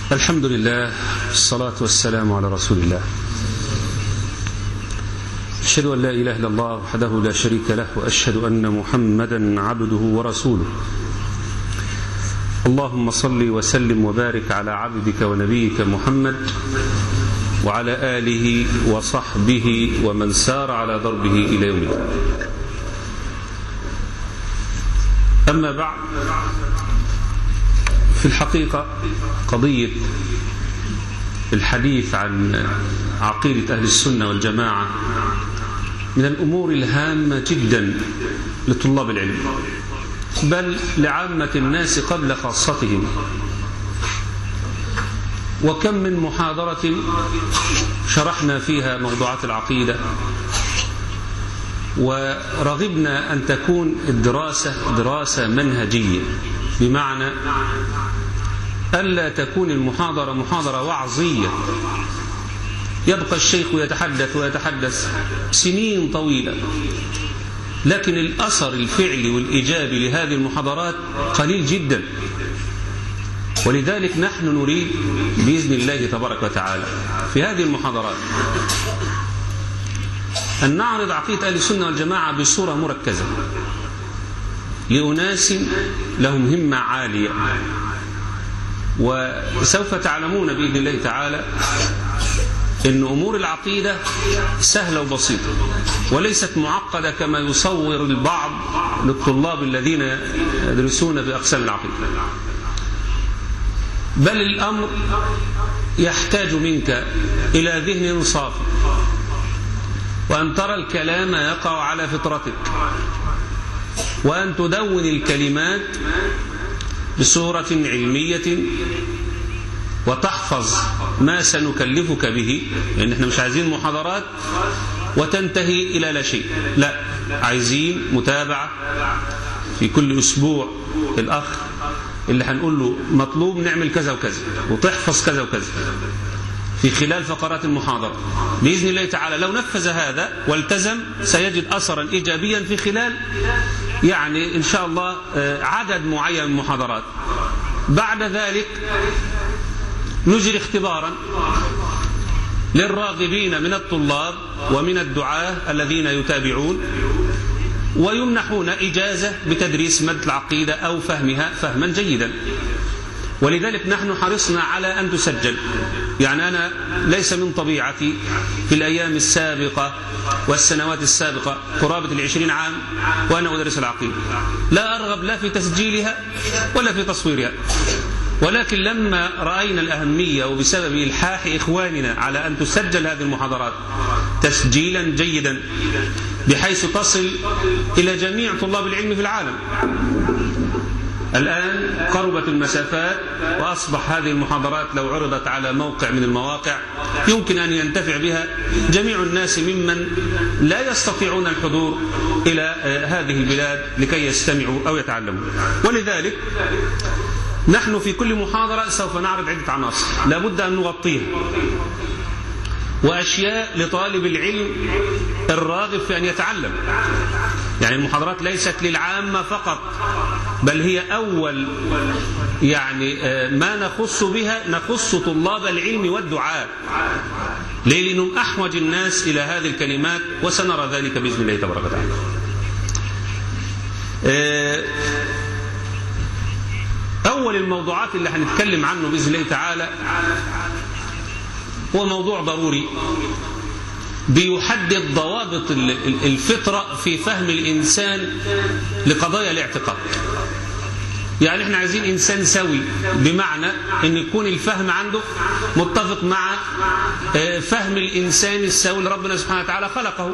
الحمد لله الصلاة والسلام على رسول الله أشهد أن لا إله إلا الله وحده لا شريك له وأشهد أن محمدا عبده ورسوله اللهم صل وسلم وبارك على عبدك ونبيك محمد وعلى آله وصحبه ومن سار على ضربه إلى يوم الدين أما بعد في الحقيقة قضية الحديث عن عقيدة أهل السنة والجماعة من الأمور الهامة جدا لطلاب العلم بل لعامة الناس قبل خاصتهم وكم من محاضرة شرحنا فيها موضوعات العقيدة ورغبنا أن تكون الدراسة دراسة منهجية بمعنى ألا تكون المحاضرة محاضرة وعظية يبقى الشيخ يتحدث ويتحدث سنين طويلة لكن الأثر الفعلي والإيجابي لهذه المحاضرات قليل جدا ولذلك نحن نريد بإذن الله تبارك وتعالى في هذه المحاضرات أن نعرض عقيدة أهل السنة والجماعة بصورة مركزة لأناس لهم همة عالية وسوف تعلمون بإذن الله تعالى أن أمور العقيدة سهلة وبسيطة وليست معقدة كما يصور البعض للطلاب الذين يدرسون في أقسام العقيدة بل الأمر يحتاج منك إلى ذهن صافي وأن ترى الكلام يقع على فطرتك وأن تدون الكلمات بصورة علمية وتحفظ ما سنكلفك به لأن احنا مش عايزين محاضرات وتنتهي إلى لا شيء لا عايزين متابعة في كل أسبوع الأخ اللي هنقول له مطلوب نعمل كذا وكذا وتحفظ كذا وكذا في خلال فقرات المحاضرة بإذن الله تعالى لو نفذ هذا والتزم سيجد أثرا إيجابيا في خلال يعني إن شاء الله عدد معين من المحاضرات بعد ذلك نجري اختبارا للراغبين من الطلاب ومن الدعاة الذين يتابعون ويمنحون إجازة بتدريس مادة العقيدة أو فهمها فهما جيدا ولذلك نحن حرصنا على أن تسجل يعني أنا ليس من طبيعتي في الأيام السابقة والسنوات السابقة قرابة العشرين عام وأنا أدرس العقيدة لا أرغب لا في تسجيلها ولا في تصويرها ولكن لما رأينا الأهمية وبسبب إلحاح إخواننا على أن تسجل هذه المحاضرات تسجيلا جيدا بحيث تصل إلى جميع طلاب العلم في العالم الآن قربت المسافات وأصبح هذه المحاضرات لو عرضت على موقع من المواقع يمكن أن ينتفع بها جميع الناس ممن لا يستطيعون الحضور إلى هذه البلاد لكي يستمعوا أو يتعلموا ولذلك نحن في كل محاضرة سوف نعرض عدة عناصر لابد أن نغطيها وأشياء لطالب العلم الراغب في أن يتعلم يعني المحاضرات ليست للعامة فقط بل هي أول يعني ما نخص بها نخص طلاب العلم والدعاء ليه لأنهم أحوج الناس إلى هذه الكلمات وسنرى ذلك بإذن الله تبارك وتعالى أول الموضوعات اللي هنتكلم عنه بإذن الله تعالى هو موضوع ضروري بيحدد ضوابط الفطرة في فهم الإنسان لقضايا الاعتقاد يعني احنا عايزين إنسان سوي بمعنى أن يكون الفهم عنده متفق مع فهم الإنسان السوي لربنا سبحانه وتعالى خلقه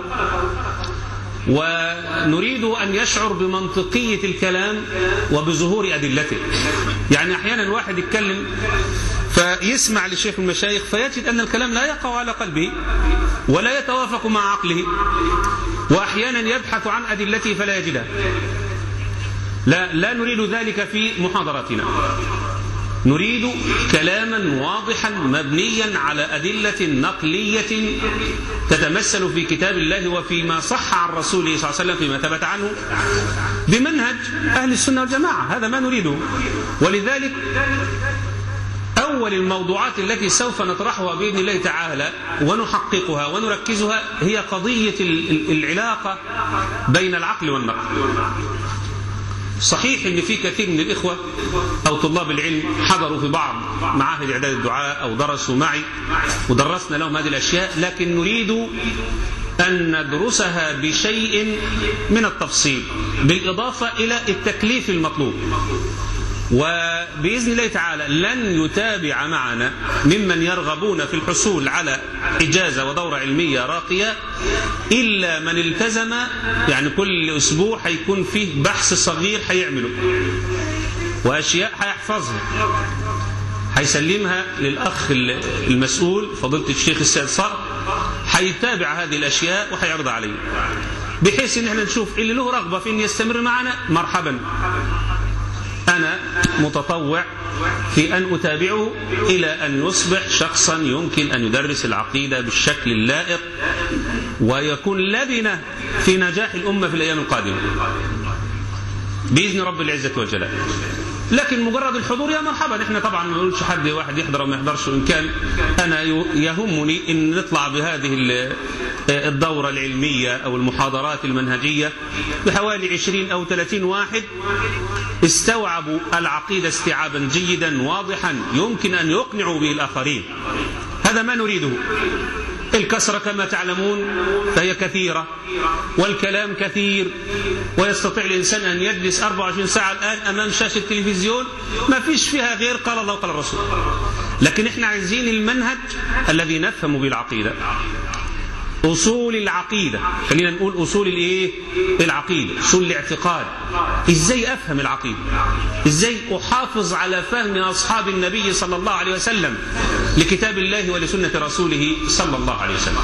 ونريد أن يشعر بمنطقية الكلام وبظهور أدلته يعني أحيانا واحد يتكلم فيسمع لشيخ المشايخ فيجد أن الكلام لا يقع على قلبه ولا يتوافق مع عقله وأحيانا يبحث عن أدلته فلا يجدها لا, لا نريد ذلك في محاضراتنا نريد كلاما واضحا مبنيا على أدلة نقلية تتمثل في كتاب الله وفيما صح عن رسوله صلى الله عليه وسلم فيما ثبت عنه بمنهج أهل السنة والجماعة هذا ما نريده ولذلك أول الموضوعات التي سوف نطرحها بإذن الله تعالى ونحققها ونركزها هي قضية العلاقة بين العقل والنقل صحيح ان في كثير من الاخوه او طلاب العلم حضروا في بعض معاهد اعداد الدعاء او درسوا معي ودرسنا لهم هذه الاشياء لكن نريد ان ندرسها بشيء من التفصيل بالاضافه الى التكليف المطلوب وبإذن الله تعالى لن يتابع معنا ممن يرغبون في الحصول على إجازة ودورة علمية راقية إلا من التزم يعني كل أسبوع هيكون فيه بحث صغير هيعمله وأشياء هيحفظها هيسلمها للأخ المسؤول فضيلة الشيخ السيد صقر هيتابع هذه الأشياء وهيعرضها عليه بحيث ان احنا نشوف اللي له رغبة في ان يستمر معنا مرحبا أنا متطوع في أن أتابعه إلى أن يصبح شخصا يمكن أن يدرس العقيدة بالشكل اللائق ويكون لبنة في نجاح الأمة في الأيام القادمة بإذن رب العزة والجلال لكن مجرد الحضور يا مرحبا احنا طبعا ما نقولش حد واحد يحضر او ما يحضرش وان كان انا يهمني ان نطلع بهذه الدوره العلميه او المحاضرات المنهجيه بحوالي 20 او 30 واحد استوعبوا العقيده استيعابا جيدا واضحا يمكن ان يقنعوا به الاخرين هذا ما نريده الكسرة كما تعلمون فهي كثيرة والكلام كثير ويستطيع الإنسان أن يجلس 24 ساعة الآن أمام شاشة التلفزيون ما فيش فيها غير قال الله وقال الرسول لكن احنا عايزين المنهج الذي نفهم به العقيدة اصول العقيده خلينا نقول اصول الايه العقيده اصول الاعتقاد ازاي افهم العقيده ازاي احافظ على فهم اصحاب النبي صلى الله عليه وسلم لكتاب الله ولسنه رسوله صلى الله عليه وسلم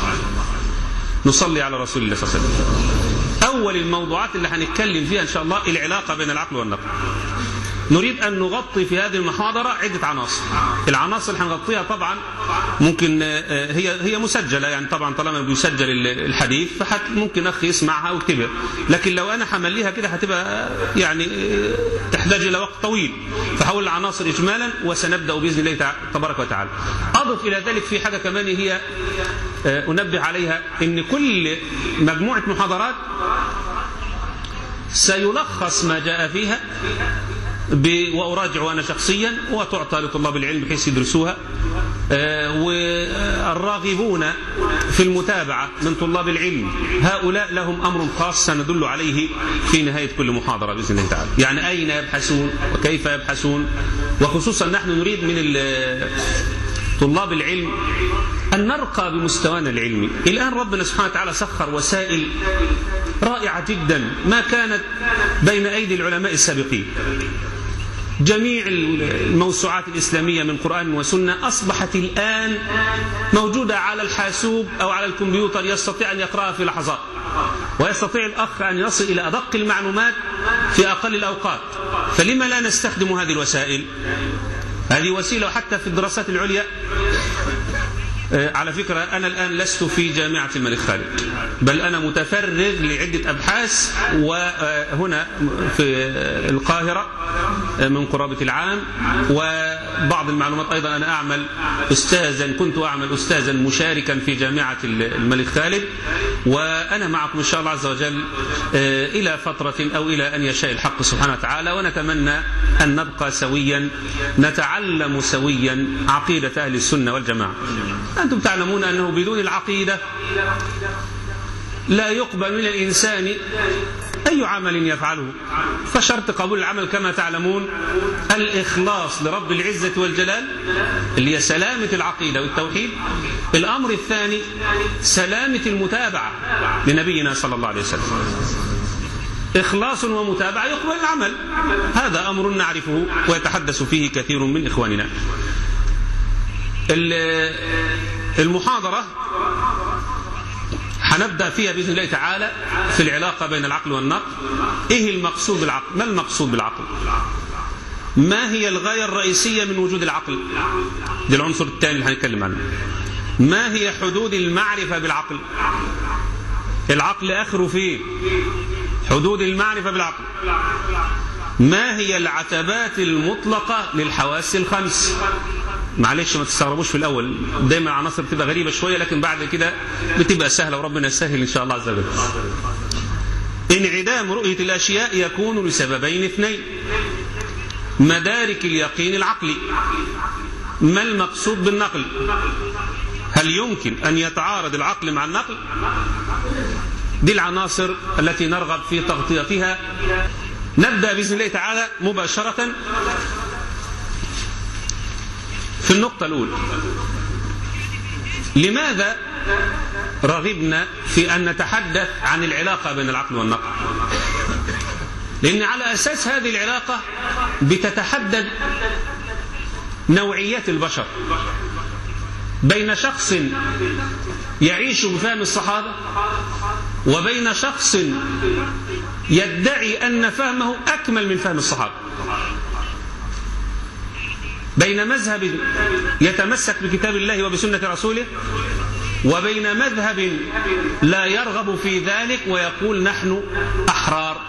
نصلي على رسول الله صلى الله عليه وسلم اول الموضوعات اللي هنتكلم فيها ان شاء الله العلاقه بين العقل والنقل نريد أن نغطي في هذه المحاضرة عدة عناصر العناصر اللي هنغطيها طبعا ممكن هي هي مسجلة يعني طبعا طالما بيسجل الحديث فحت ممكن أخي يسمعها ويكتبها لكن لو أنا حمليها كده هتبقى يعني تحتاج إلى وقت طويل فحول العناصر إجمالا وسنبدأ بإذن الله تبارك وتعالى أضف إلى ذلك في حاجة كمان هي أنبه عليها أن كل مجموعة محاضرات سيلخص ما جاء فيها وأراجع أنا شخصيا وتعطى لطلاب العلم بحيث يدرسوها والراغبون في المتابعة من طلاب العلم هؤلاء لهم أمر خاص سندل عليه في نهاية كل محاضرة بإذن الله تعالى يعني أين يبحثون وكيف يبحثون وخصوصا نحن نريد من طلاب العلم أن نرقى بمستوانا العلمي الآن ربنا سبحانه وتعالى سخر وسائل رائعة جدا ما كانت بين أيدي العلماء السابقين جميع الموسوعات الإسلامية من قرآن وسنة أصبحت الآن موجودة على الحاسوب أو على الكمبيوتر يستطيع أن يقرأها في لحظات ويستطيع الأخ أن يصل إلى أدق المعلومات في أقل الأوقات فلما لا نستخدم هذه الوسائل هذه وسيلة حتى في الدراسات العليا على فكرة أنا الآن لست في جامعة الملك خالد بل أنا متفرغ لعدة أبحاث وهنا في القاهرة من قرابة العام وبعض المعلومات أيضا أنا أعمل أستاذا كنت أعمل أستاذا مشاركا في جامعة الملك خالد وأنا معكم إن شاء الله عز وجل إلى فترة أو إلى أن يشاء الحق سبحانه وتعالى ونتمنى أن نبقى سويا نتعلم سويا عقيدة أهل السنة والجماعة أنتم تعلمون أنه بدون العقيدة لا يقبل من الإنسان أي عمل يفعله فشرط قبول العمل كما تعلمون الإخلاص لرب العزة والجلال اللي هي سلامة العقيدة والتوحيد الأمر الثاني سلامة المتابعة لنبينا صلى الله عليه وسلم إخلاص ومتابعة يقبل العمل هذا أمر نعرفه ويتحدث فيه كثير من إخواننا المحاضرة هنبدأ فيها بإذن الله تعالى في العلاقة بين العقل والنقل إيه المقصود بالعقل ما المقصود بالعقل ما هي الغاية الرئيسية من وجود العقل ده العنصر الثاني اللي هنتكلم عنه ما هي حدود المعرفة بالعقل العقل آخره فين حدود المعرفة بالعقل ما هي العتبات المطلقة للحواس الخمس معلش ما تستغربوش في الاول دايما العناصر بتبقى غريبه شويه لكن بعد كده بتبقى سهله وربنا يسهل ان شاء الله عز وجل انعدام رؤيه الاشياء يكون لسببين اثنين مدارك اليقين العقلي ما المقصود بالنقل هل يمكن ان يتعارض العقل مع النقل دي العناصر التي نرغب في تغطيتها نبدا باذن الله تعالى مباشره في النقطة الأولى لماذا رغبنا في أن نتحدث عن العلاقة بين العقل والنقل لأن على أساس هذه العلاقة بتتحدد نوعيات البشر بين شخص يعيش بفهم الصحابة وبين شخص يدعي أن فهمه أكمل من فهم الصحابة بين مذهب يتمسك بكتاب الله وبسنة رسوله وبين مذهب لا يرغب في ذلك ويقول نحن أحرار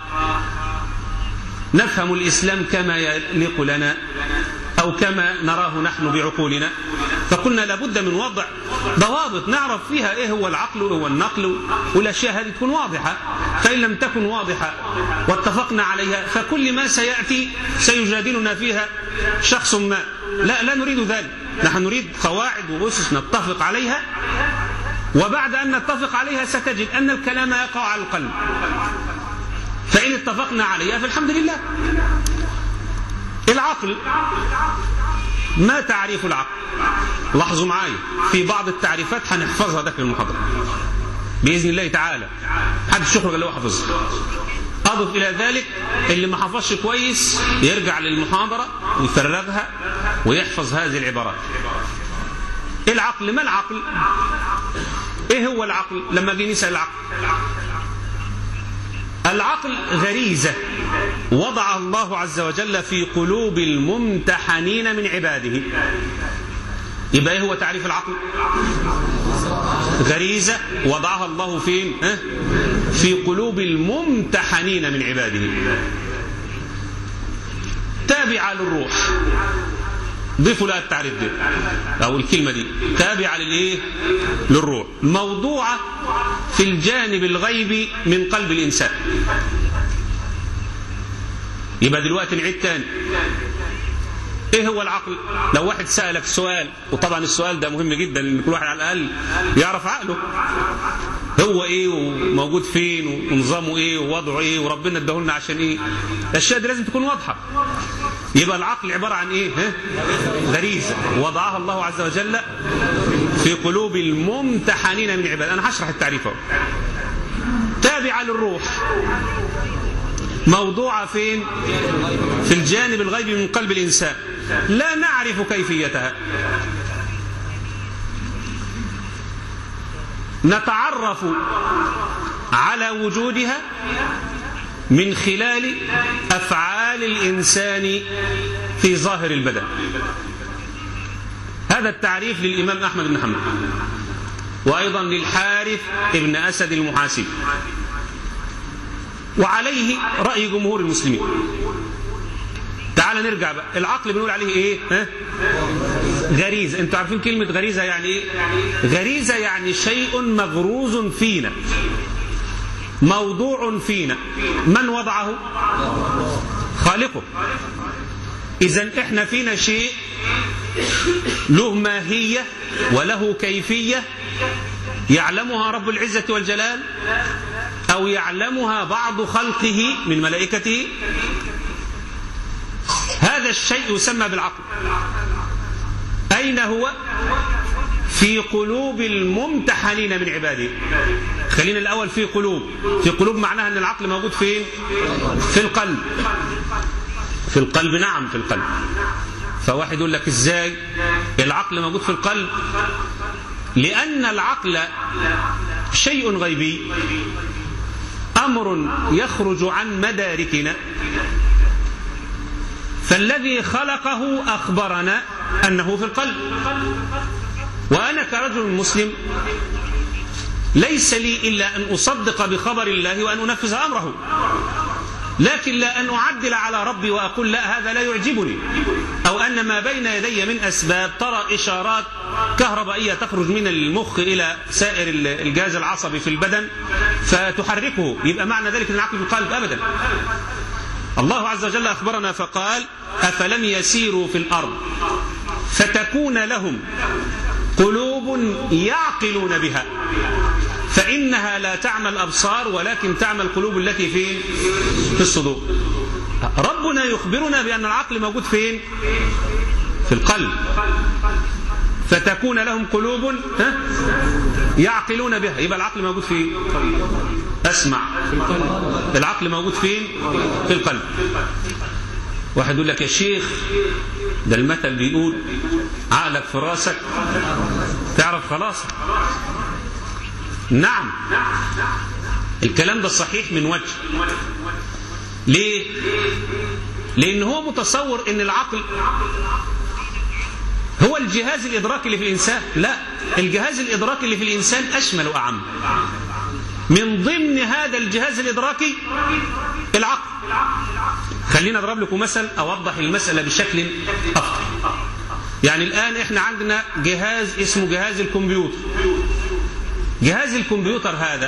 نفهم الإسلام كما يليق لنا أو كما نراه نحن بعقولنا فقلنا لابد من وضع ضوابط نعرف فيها إيه هو العقل وإيه هو النقل والأشياء هذه تكون واضحة فإن لم تكن واضحة واتفقنا عليها فكل ما سيأتي سيجادلنا فيها شخص ما لا لا نريد ذلك نحن نريد قواعد وأسس نتفق عليها وبعد أن نتفق عليها ستجد أن الكلام يقع على القلب فإن اتفقنا عليها فالحمد لله العقل ما تعريف العقل لاحظوا معايا في بعض التعريفات هنحفظها داخل المحاضرة بإذن الله تعالى محدش يخرج اللي هو حافظها أضف إلى ذلك اللي ما حفظش كويس يرجع للمحاضرة ويفرغها ويحفظ هذه العبارات العقل ما العقل ايه هو العقل لما جينا نسأل العقل العقل غريزة وضع الله عز وجل في قلوب الممتحنين من عباده يبقى ايه هو تعريف العقل غريزة وضعها الله فين ها؟ في قلوب الممتحنين من عباده تابعة للروح ضيفوا لها التعريف ده او الكلمه دي تابعه للايه للروح موضوعه في الجانب الغيبي من قلب الانسان يبقى دلوقتي نعيد تاني ايه هو العقل لو واحد سالك سؤال وطبعا السؤال ده مهم جدا لان كل واحد على الاقل يعرف عقله هو ايه وموجود فين ونظامه ايه ووضعه ايه وربنا اداهولنا عشان ايه الاشياء دي لازم تكون واضحه يبقى العقل عباره عن ايه ها؟ غريزه وضعها الله عز وجل في قلوب الممتحنين من عباده انا هشرح التعريف اهو تابعه للروح موضوعة فين في الجانب الغيبي من قلب الإنسان لا نعرف كيفيتها نتعرف على وجودها من خلال أفعال الإنسان في ظاهر البدن هذا التعريف للإمام أحمد بن حنبل وأيضا للحارث ابن أسد المحاسبي وعليه رأي جمهور المسلمين تعال نرجع بقى العقل بنقول عليه ايه ها؟ غريزة انتوا عارفين كلمة غريزة يعني ايه غريزة يعني شيء مغروز فينا موضوع فينا من وضعه خالقه اذا احنا فينا شيء له ماهية وله كيفية يعلمها رب العزة والجلال أو يعلمها بعض خلقه من ملائكته هذا الشيء يسمى بالعقل أين هو في قلوب الممتحنين من عباده خلينا الأول في قلوب في قلوب معناها أن العقل موجود فين في القلب في القلب نعم في القلب فواحد يقول لك ازاي العقل موجود في القلب لأن العقل شيء غيبي أمر يخرج عن مداركنا فالذي خلقه أخبرنا أنه في القلب وأنا كرجل مسلم ليس لي إلا أن أصدق بخبر الله وأن أنفذ أمره لكن لا أن أعدل على ربي وأقول لا هذا لا يعجبني أو أن ما بين يدي من أسباب ترى إشارات كهربائية تخرج من المخ إلى سائر الجهاز العصبي في البدن فتحركه يبقى معنى ذلك أن العقل يقالب أبدا الله عز وجل أخبرنا فقال أفلم يسيروا في الأرض فتكون لهم قلوب يعقلون بها فإنها لا تعمى الأبصار ولكن تعمى القلوب التي فين في الصدور ربنا يخبرنا بأن العقل موجود فين في القلب فتكون لهم قلوب ها؟ يعقلون بها يبقى العقل موجود فين اسمع العقل موجود فين في القلب واحد يقول لك يا شيخ ده المثل بيقول عقلك في راسك تعرف خلاص نعم الكلام ده صحيح من وجه ليه لان هو متصور ان العقل هو الجهاز الادراكي اللي في الانسان لا الجهاز الادراكي اللي في الانسان اشمل واعم من ضمن هذا الجهاز الادراكي العقل خلينا اضرب لكم مثل اوضح المساله بشكل افضل يعني الان احنا عندنا جهاز اسمه جهاز الكمبيوتر جهاز الكمبيوتر هذا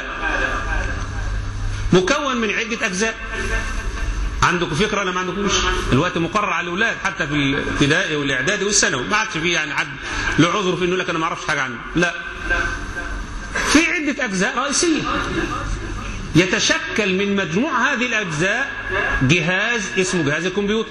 مكون من عده اجزاء عندكم فكره ولا ما عندكوش الوقت مقرر على الاولاد حتى في الابتدائي والاعدادي والثانوي ما عادش فيه يعني حد له عذر في انه لك انا ما اعرفش حاجه عنه لا في عده اجزاء رئيسيه يتشكل من مجموع هذه الاجزاء جهاز اسمه جهاز الكمبيوتر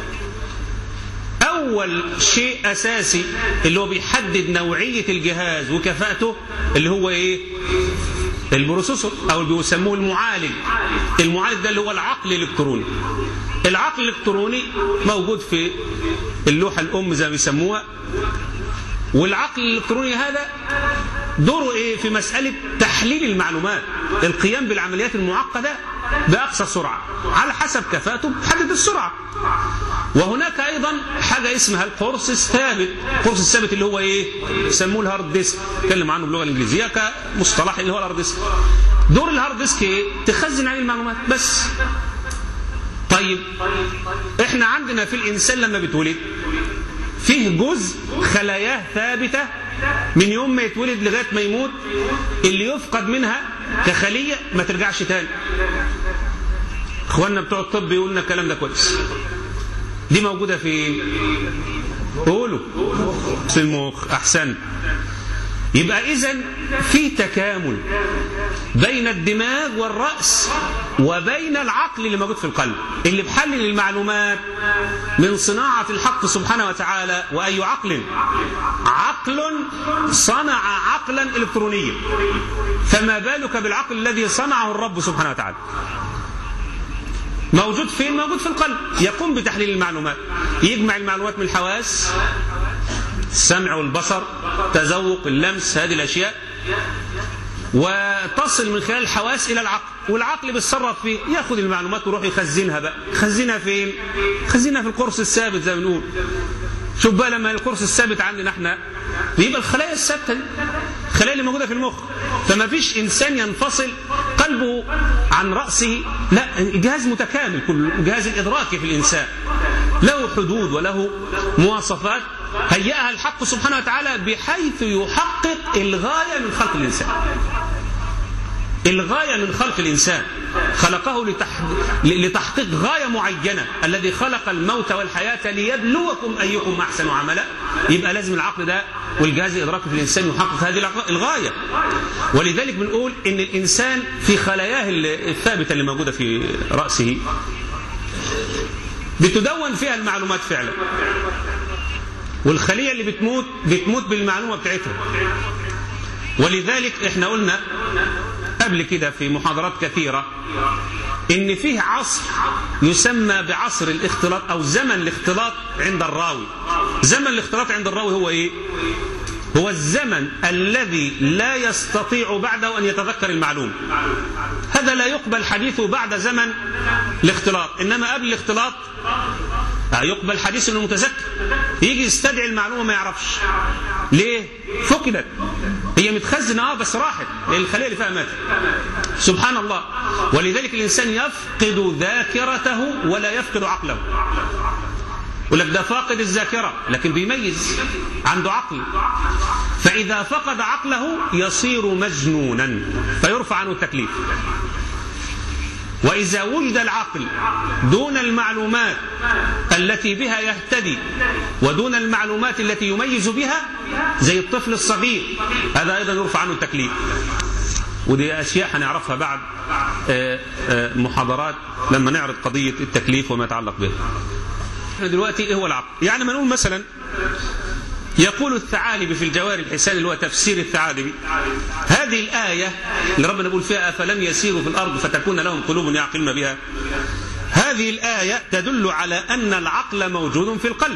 اول شيء اساسي اللي هو بيحدد نوعيه الجهاز وكفاءته اللي هو ايه البروسيسور او اللي بيسموه المعالج المعالج ده اللي هو العقل الالكتروني العقل الالكتروني موجود في اللوحه الام زي ما بيسموها والعقل الالكتروني هذا دوره ايه في مساله تحليل المعلومات القيام بالعمليات المعقده باقصى سرعه على حسب كفاءته تحدد السرعه وهناك ايضا حاجه اسمها القرص الثابت القرص الثابت اللي هو ايه يسموه الهارد ديسك اتكلم عنه باللغه الانجليزيه كمصطلح اللي هو الهارد ديسك دور الهارد ديسك ايه تخزن عليه المعلومات بس طيب احنا عندنا في الانسان لما بيتولد فيه جزء خلاياه ثابته من يوم ما يتولد لغايه ما يموت اللي يفقد منها كخليه ما ترجعش تاني اخواننا بتوع الطب يقولوا لنا الكلام ده كويس دي موجوده في قولوا في المخ احسن يبقى اذا في تكامل بين الدماغ والراس وبين العقل اللي موجود في القلب اللي بحلل المعلومات من صناعه الحق سبحانه وتعالى واي عقل عقل صنع عقلا الكترونيا فما بالك بالعقل الذي صنعه الرب سبحانه وتعالى موجود فين موجود في القلب يقوم بتحليل المعلومات يجمع المعلومات من الحواس السمع والبصر تذوق اللمس هذه الاشياء وتصل من خلال الحواس الى العقل والعقل بيتصرف فيه ياخذ المعلومات ويروح يخزنها بقى يخزنها فين يخزنها في القرص الثابت زي ما بنقول شوف بقى لما القرص الثابت عندنا احنا بيبقى الخلايا الثابته دي الخلايا اللي موجوده في المخ فما فيش انسان ينفصل قلبه عن راسه لا الجهاز متكامل كل الجهاز الادراكي في الانسان له حدود وله مواصفات هيئها الحق سبحانه وتعالى بحيث يحقق الغايه من خلق الانسان الغاية من خلق الإنسان خلقه لتحقيق غاية معينة الذي خلق الموت والحياة ليبلوكم أيكم أحسن عملا يبقى لازم العقل ده والجهاز الإدراكي في الإنسان يحقق هذه الغاية ولذلك بنقول إن الإنسان في خلاياه الثابتة اللي موجودة في رأسه بتدون فيها المعلومات فعلا والخلية اللي بتموت بتموت بالمعلومة بتاعتها ولذلك احنا قلنا قبل كده في محاضرات كثيرة إن فيه عصر يسمى بعصر الاختلاط أو زمن الاختلاط عند الراوي زمن الاختلاط عند الراوي هو إيه؟ هو الزمن الذي لا يستطيع بعده أن يتذكر المعلومة هذا لا يقبل حديثه بعد زمن الاختلاط إنما قبل الاختلاط يقبل حديث انه متذكر يجي يستدعي المعلومه ما يعرفش ليه فقدت هي متخزنة اه بس راحت لأن الخلية اللي فيها ماتت سبحان الله ولذلك الإنسان يفقد ذاكرته ولا يفقد عقله يقول لك ده فاقد الذاكرة لكن بيميز عنده عقل فإذا فقد عقله يصير مجنونا فيرفع عنه التكليف وإذا وجد العقل دون المعلومات التي بها يهتدي ودون المعلومات التي يميز بها زي الطفل الصغير هذا أيضا يرفع عنه التكليف ودي أشياء هنعرفها بعد محاضرات لما نعرض قضية التكليف وما يتعلق به احنا دلوقتي ايه هو العقل يعني ما نقول مثلا يقول الثعالبي في الجوار الحسان اللي هو تفسير الثعالبي هذه الآية اللي ربنا يقول فيها أفلم يسيروا في الأرض فتكون لهم قلوب يعقلون بها هذه الآية تدل على أن العقل موجود في القلب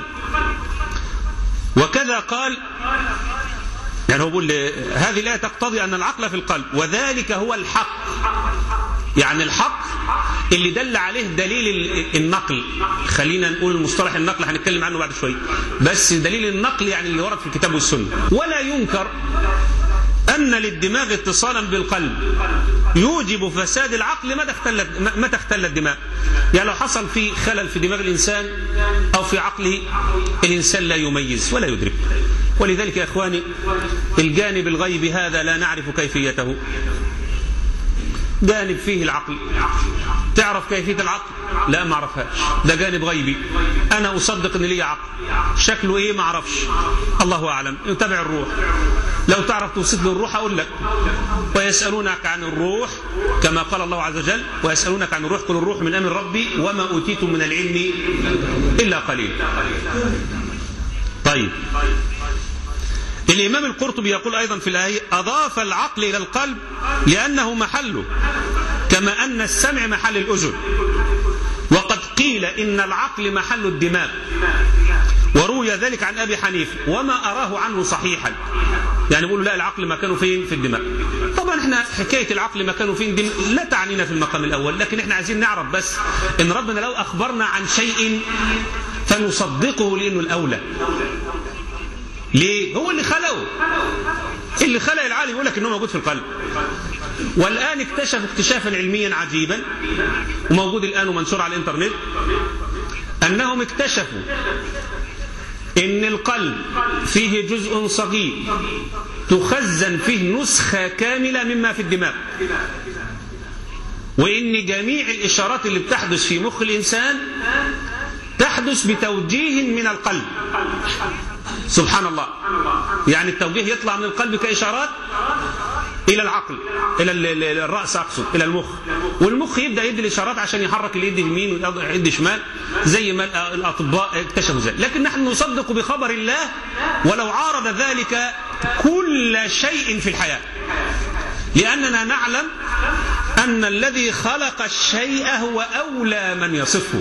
وكذا قال يعني هو بيقول هذه الآية تقتضي أن العقل في القلب وذلك هو الحق يعني الحق اللي دل عليه دليل النقل خلينا نقول المصطلح النقل هنتكلم عنه بعد شوية بس دليل النقل يعني اللي ورد في الكتاب والسنة ولا ينكر أن للدماغ اتصالا بالقلب يوجب فساد العقل متى اختلت متى اختل الدماغ يعني لو حصل في خلل في دماغ الإنسان أو في عقله الإنسان لا يميز ولا يدرك ولذلك يا إخواني الجانب الغيبي هذا لا نعرف كيفيته جانب فيه العقل تعرف كيفية العقل لا ما اعرفهاش ده جانب غيبي انا اصدق ان لي عقل شكله ايه ما اعرفش الله اعلم يتبع الروح لو تعرف توصف له الروح اقول لك ويسالونك عن الروح كما قال الله عز وجل ويسالونك عن الروح قل الروح من امر ربي وما اوتيتم من العلم الا قليل طيب الإمام القرطبي يقول أيضا في الآية أضاف العقل إلى القلب لأنه محله كما أن السمع محل الأذن وقد قيل إن العقل محل الدماغ وروي ذلك عن أبي حنيفة وما أراه عنه صحيحا يعني بيقولوا لا العقل مكانه فين في الدماغ طبعا احنا حكاية العقل مكانه فين دي لا تعنينا في المقام الأول لكن احنا عايزين نعرف بس إن ربنا لو أخبرنا عن شيء فنصدقه لأنه الأولى ليه؟ هو اللي خلقه اللي خلق العالم يقول لك انه موجود في القلب والان اكتشف اكتشافا علميا عجيبا وموجود الان ومنشور على الانترنت انهم اكتشفوا ان القلب فيه جزء صغير تخزن فيه نسخة كاملة مما في الدماغ وان جميع الاشارات اللي بتحدث في مخ الانسان تحدث بتوجيه من القلب سبحان الله يعني التوجيه يطلع من القلب كإشارات إلى العقل إلى الرأس أقصد إلى المخ والمخ يبدأ يدي الإشارات عشان يحرك اليد يمين واليد شمال زي ما الأطباء اكتشفوا ذلك لكن نحن نصدق بخبر الله ولو عارض ذلك كل شيء في الحياة لأننا نعلم أن الذي خلق الشيء هو أولى من يصفه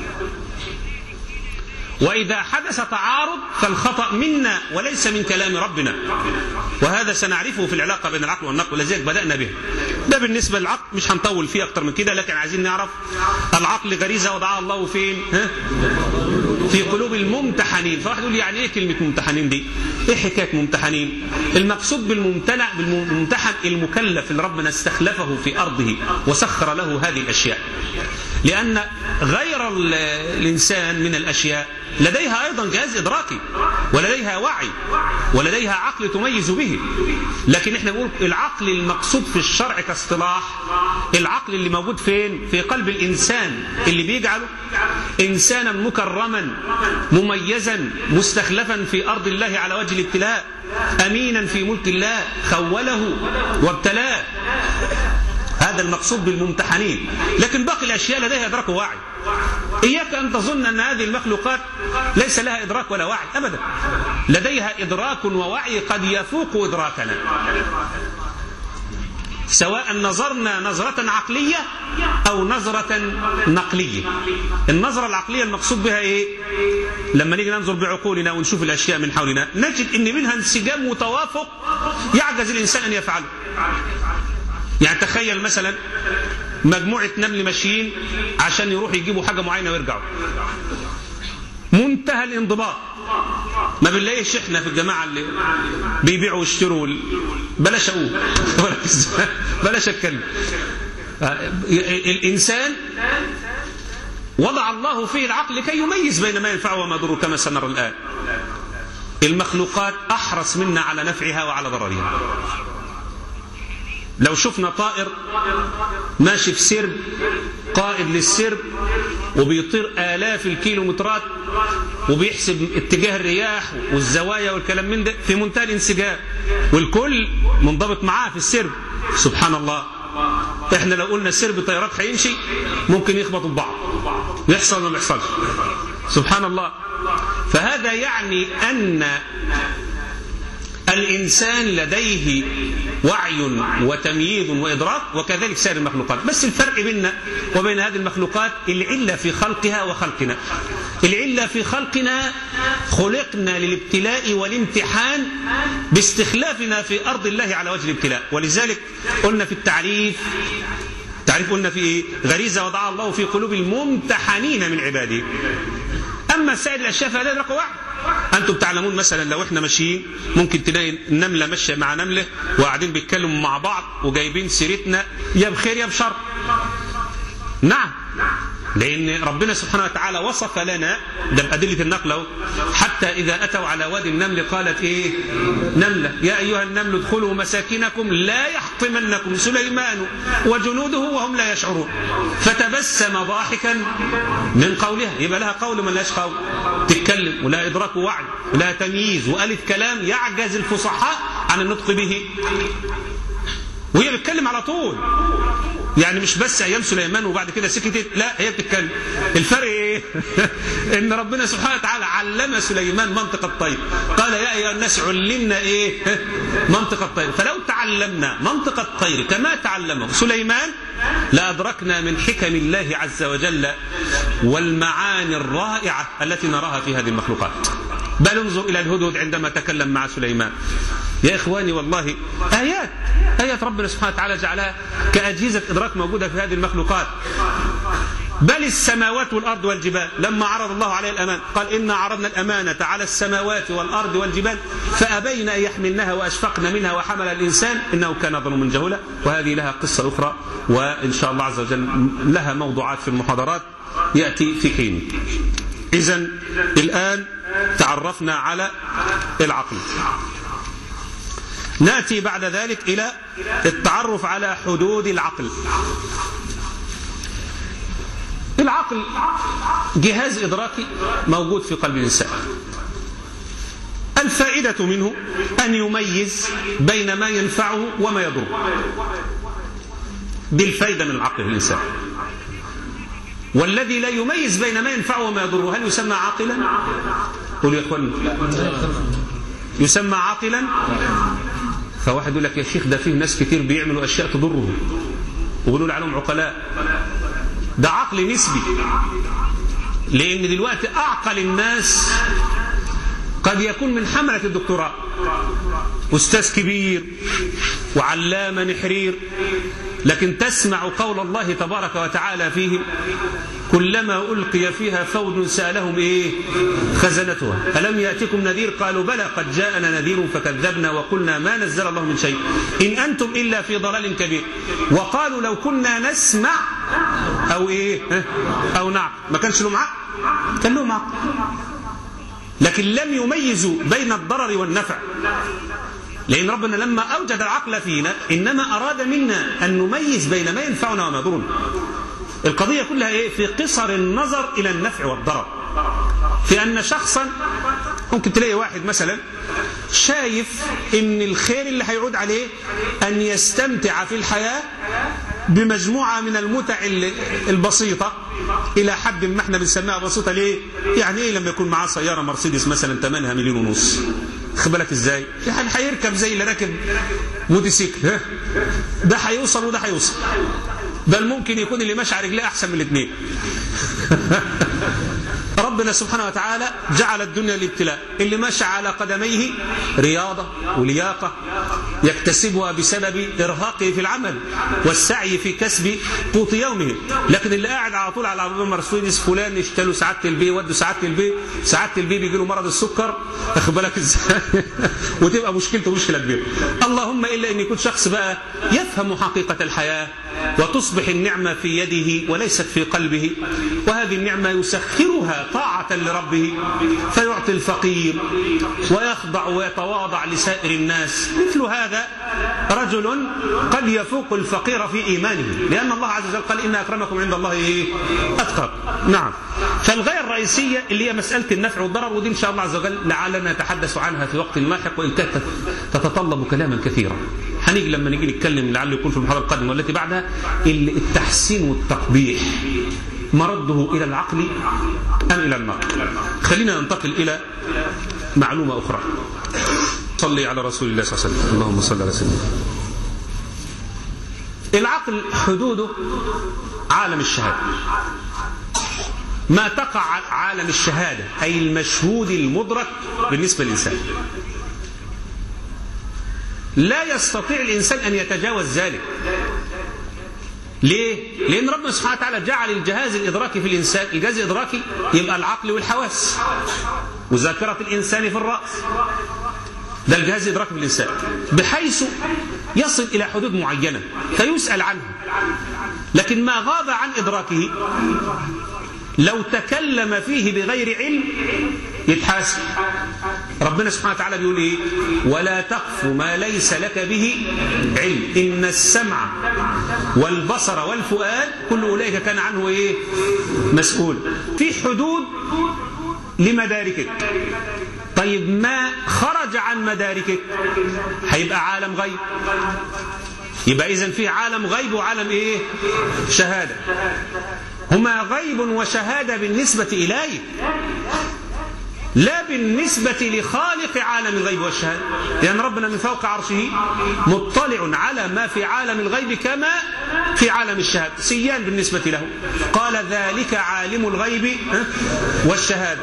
وإذا حدث تعارض فالخطأ منا وليس من كلام ربنا وهذا سنعرفه في العلاقة بين العقل والنقل ولذلك بدأنا به ده بالنسبة للعقل مش هنطول فيه أكتر من كده لكن عايزين نعرف العقل غريزة وضعها الله فين ها؟ في قلوب الممتحنين فواحد يقول يعني ايه كلمة ممتحنين دي ايه حكاية ممتحنين المقصود بالممتنع بالممتحن المكلف اللي ربنا استخلفه في أرضه وسخر له هذه الأشياء لأن غير الإنسان من الأشياء لديها أيضا جهاز إدراكي ولديها وعي ولديها عقل تميز به لكن احنا نقول العقل المقصود في الشرع كاصطلاح العقل اللي موجود فين في قلب الإنسان اللي بيجعله إنسانا مكرما مميزا مستخلفا في أرض الله على وجه الابتلاء أمينا في ملك الله خوله وابتلاه هذا المقصود بالممتحنين لكن باقي الأشياء لديها إدراك ووعي إياك أن تظن أن هذه المخلوقات ليس لها إدراك ولا وعي أبدا لديها إدراك ووعي قد يفوق إدراكنا سواء نظرنا نظرة عقلية أو نظرة نقلية النظرة العقلية المقصود بها إيه لما نيجي ننظر بعقولنا ونشوف الأشياء من حولنا نجد أن منها انسجام وتوافق يعجز الإنسان أن يفعله يعني تخيل مثلا مجموعة نمل ماشيين عشان يروحوا يجيبوا حاجة معينة ويرجعوا منتهى الانضباط ما بنلاقيش احنا في الجماعه اللي بيبيعوا ويشتروا ال- بلاش اقول بلاش اتكلم الانسان وضع الله فيه العقل لكي يميز بين ما ينفعه وما يضره كما سنرى الان المخلوقات احرص منا على نفعها وعلى ضررها لو شفنا طائر ماشي في سرب قائد للسرب وبيطير آلاف الكيلومترات وبيحسب اتجاه الرياح والزوايا والكلام من ده في منتهى الانسجام والكل منضبط معاه في السرب سبحان الله احنا لو قلنا السرب طيارات هيمشي ممكن يخبطوا ببعض يحصل ولا ما يحصلش سبحان الله فهذا يعني أن الإنسان لديه وعي وتمييز وإدراك وكذلك سائر المخلوقات بس الفرق بيننا وبين هذه المخلوقات العلة في خلقها وخلقنا العلة في خلقنا خلقنا للابتلاء والامتحان باستخلافنا في أرض الله على وجه الابتلاء ولذلك قلنا في التعريف تعريف قلنا في إيه؟ غريزة وضعها الله في قلوب الممتحنين من عباده أما سائر الأشياء فلا يدرك واحد أنتم تعلمون مثلا لو احنا ماشيين ممكن تلاقي نملة ماشية مع نملة وقاعدين بيتكلموا مع بعض وجايبين سيرتنا يا بخير يا بشر نعم لأن ربنا سبحانه وتعالى وصف لنا ده بأدلة النقل أهو حتى إذا أتوا على وادي النمل قالت إيه نملة يا أيها النمل ادخلوا مساكنكم لا يحطمنكم سليمان وجنوده وهم لا يشعرون فتبسم ضاحكا من قولها يبقى لها قول من لاش قول تتكلم ولا إدراك وعي ولا تمييز وقالت كلام يعجز الفصحاء عن النطق به وهي بتتكلم على طول يعني مش بس ايام سليمان وبعد كده سكتت لا هي بتتكلم الفرق ايه ان ربنا سبحانه وتعالى علم سليمان منطق الطير قال يا ايها الناس علمنا ايه منطق الطير فلو تعلمنا منطق الطير كما تعلمه سليمان لادركنا من حكم الله عز وجل والمعاني الرائعه التي نراها في هذه المخلوقات بل انظر الى الهدهد عندما تكلم مع سليمان يا اخواني والله ايات ايات ربنا سبحانه وتعالى جعلها كاجهزه ادراك موجوده في هذه المخلوقات بل السماوات والارض والجبال لما عرض الله عليه الامان قال انا عرضنا الامانه على السماوات والارض والجبال فابين ان يحملنها واشفقن منها وحمل الانسان انه كان ظلوما جهولا وهذه لها قصه اخرى وان شاء الله عز وجل لها موضوعات في المحاضرات ياتي في حين اذا الان تعرفنا على العقل ناتي بعد ذلك الى التعرف على حدود العقل العقل جهاز ادراكي موجود في قلب الانسان الفائده منه ان يميز بين ما ينفعه وما يضره دي الفائده من العقل في الانسان والذي لا يميز بين ما ينفعه وما يضره هل يسمى عاقلا قولوا يا اخوان يسمى عاقلا فواحد يقول لك يا شيخ ده فيه ناس كتير بيعملوا اشياء تضرهم ويقولوا عليهم عقلاء ده عقل نسبي لان دلوقتي اعقل الناس قد يكون من حمله الدكتوراه استاذ كبير وعلامه نحرير لكن تسمع قول الله تبارك وتعالى فيهم كلما ألقي فيها فوج سألهم إيه خزنتها ألم يأتكم نذير قالوا بلى قد جاءنا نذير فكذبنا وقلنا ما نزل الله من شيء إن أنتم إلا في ضلال كبير وقالوا لو كنا نسمع أو إيه أو نعقل ما كانش لهم عقل كان لهم عقل لكن لم يميزوا بين الضرر والنفع لأن ربنا لما أوجد العقل فينا إنما أراد منا أن نميز بين ما ينفعنا وما يضرنا القضية كلها إيه؟ في قصر النظر إلى النفع والضرر في أن شخصا ممكن تلاقي واحد مثلا شايف ان الخير اللي هيعود عليه ان يستمتع في الحياة بمجموعة من المتع البسيطة إلى حد ما احنا بنسميها بسيطة ليه؟ يعني إيه لما يكون معاه سيارة مرسيدس مثلا ثمنها مليون ونص خد بالك ازاي؟ يعني هيركب زي اللي راكب موتوسيكل ده هيوصل وده هيوصل بل ممكن يكون اللي ماشي على رجليه أحسن من الاثنين ربنا سبحانه وتعالى جعل الدنيا الابتلاء اللي ماشي على قدميه رياضة ولياقة يكتسبها بسبب إرهاقه في العمل والسعي في كسب قوت يومه لكن اللي قاعد على طول على عربية مرسيدس فلان يشتلوا سعادة البيه ودوا سعادة البيه سعادة البيه بيجي له مرض السكر واخد بالك ازاي وتبقى مشكلته مشكلة كبيرة اللهم إلا أن يكون شخص بقى يفهم حقيقة الحياة وتصبح النعمة في يده وليست في قلبه وهذه النعمة يسخرها طاعة لربه فيعطي الفقير ويخضع ويتواضع لسائر الناس مثل هذا رجل قد يفوق الفقير في إيمانه لأن الله عز وجل قال إن أكرمكم عند الله إيه؟ أتقى نعم فالغاية الرئيسية اللي هي مسألة النفع والضرر ودي إن شاء الله عز وجل لعلنا نتحدث عنها في وقت لاحق وإن كانت تتطلب كلاما كثيرا هنيجي لما نيجي نتكلم لعله يكون في المحاضرة القادمة والتي بعدها التحسين والتقبيح مرده إلى العقل أم إلى النقل خلينا ننتقل إلى معلومة أخرى صلي على رسول الله صلى الله عليه وسلم اللهم صل على سيدنا العقل حدوده عالم الشهادة ما تقع عالم الشهادة أي المشهود المدرك بالنسبة للإنسان لا يستطيع الإنسان أن يتجاوز ذلك ليه؟ لأن ربنا سبحانه وتعالى جعل الجهاز الإدراكي في الإنسان الجهاز الإدراكي يبقى العقل والحواس وذاكرة الإنسان في الرأس ده الجهاز الإدراكي في الإنسان بحيث يصل إلى حدود معينة فيسأل عنها لكن ما غاب عن إدراكه لو تكلم فيه بغير علم يتحاسب ربنا سبحانه وتعالى بيقول ايه ولا تقف ما ليس لك به علم ان السمع والبصر والفؤاد كل اولئك كان عنه ايه مسؤول في حدود لمداركك طيب ما خرج عن مداركك هيبقى عالم غيب يبقى اذا في عالم غيب وعالم ايه شهاده هما غيب وشهاده بالنسبه اليك لا بالنسبة لخالق عالم الغيب والشهادة لأن ربنا من فوق عرشه مطلع على ما في عالم الغيب كما في عالم الشهادة سيان بالنسبة له قال ذلك عالم الغيب والشهادة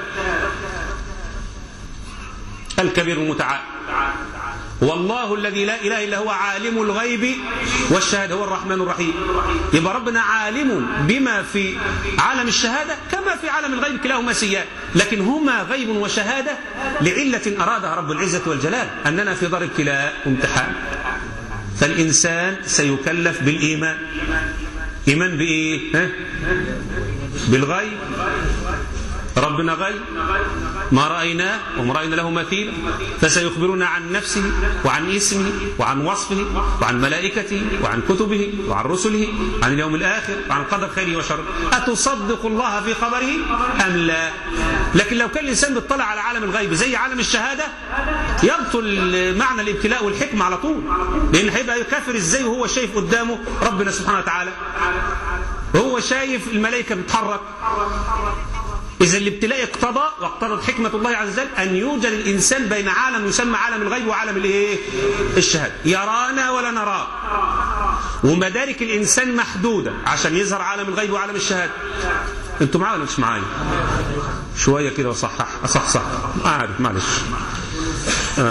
الكبير المتعال والله الذي لا إله إلا هو عالم الغيب والشهادة هو الرحمن الرحيم يبقى ربنا عالم بما في عالم الشهادة كما في عالم الغيب كلاهما سيان لكن هما غيب وشهادة لعلة أرادها رب العزة والجلال أننا في دار ابتلاء وامتحان فالإنسان سيكلف بالإيمان إيمان بإيه؟ ها؟ بالغيب ربنا غيب ما رأيناه وما رأينا له مثيل فسيخبرنا عن نفسه وعن اسمه وعن وصفه وعن ملائكته وعن كتبه وعن رسله عن اليوم الآخر وعن قدر خيره وشره أتصدق الله في خبره أم لا لكن لو كان الإنسان بيطلع على عالم الغيب زي عالم الشهادة يبطل معنى الابتلاء والحكمة على طول لأن هيبقى كافر إزاي وهو شايف قدامه ربنا سبحانه وتعالى هو شايف الملائكة بتتحرك إذا الابتلاء اقتضى واقتضت حكمة الله عز وجل أن يوجد الإنسان بين عالم يسمى عالم الغيب وعالم الإيه؟ الشهادة يرانا ولا نراه ومدارك الإنسان محدودة عشان يظهر عالم الغيب وعالم الشهادة أنتوا معايا ولا مش معايا؟ شوية كده وصحح أصح صح ما عارف معلش آه.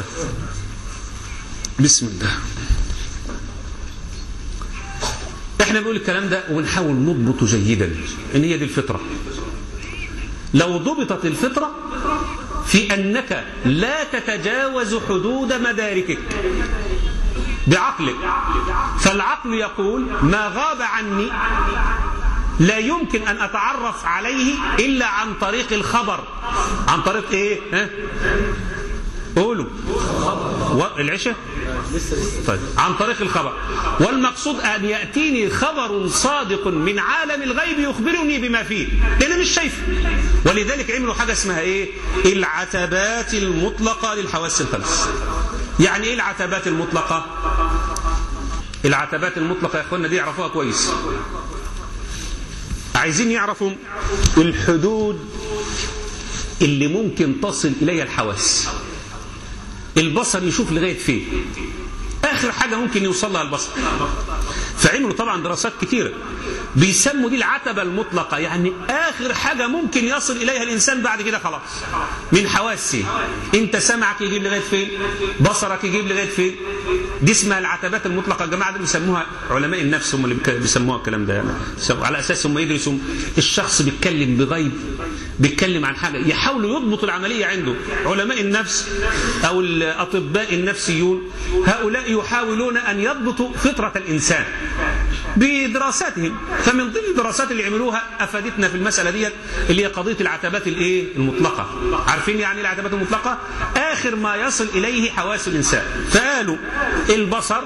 بسم الله احنا بنقول الكلام ده ونحاول نضبطه جيدا ان هي دي الفطره لو ضبطت الفطرة في أنك لا تتجاوز حدود مداركك بعقلك فالعقل يقول ما غاب عني لا يمكن أن أتعرف عليه إلا عن طريق الخبر عن طريق إيه ها؟ قولوا العشاء طيب عن طريق الخبر والمقصود أن يأتيني خبر صادق من عالم الغيب يخبرني بما فيه لأن مش شايفه ولذلك عملوا حاجة اسمها إيه العتبات المطلقة للحواس الخمس يعني إيه العتبات المطلقة العتبات المطلقة يا أخوانا دي يعرفوها كويس عايزين يعرفوا الحدود اللي ممكن تصل إليها الحواس البصر يشوف لغاية فين آخر حاجة ممكن يوصل لها البصر فعملوا طبعا دراسات كثيرة بيسموا دي العتبة المطلقة يعني آخر حاجة ممكن يصل إليها الإنسان بعد كده خلاص من حواسه أنت سمعك يجيب لغاية فين بصرك يجيب لغاية فين دي اسمها العتبات المطلقة الجماعة دول بيسموها علماء النفس هم اللي بيسموها الكلام ده يعني على أساس هم يدرسوا الشخص بيتكلم بغيب بيتكلم عن حاجة يحاولوا يضبطوا العملية عنده علماء النفس أو الأطباء النفسيون هؤلاء يحاولون أن يضبطوا فطرة الإنسان بدراساتهم فمن ضمن الدراسات اللي عملوها أفادتنا في المسألة دي اللي هي قضية العتبات الإيه المطلقة عارفين يعني العتبات المطلقة آخر ما يصل إليه حواس الإنسان فقالوا البصر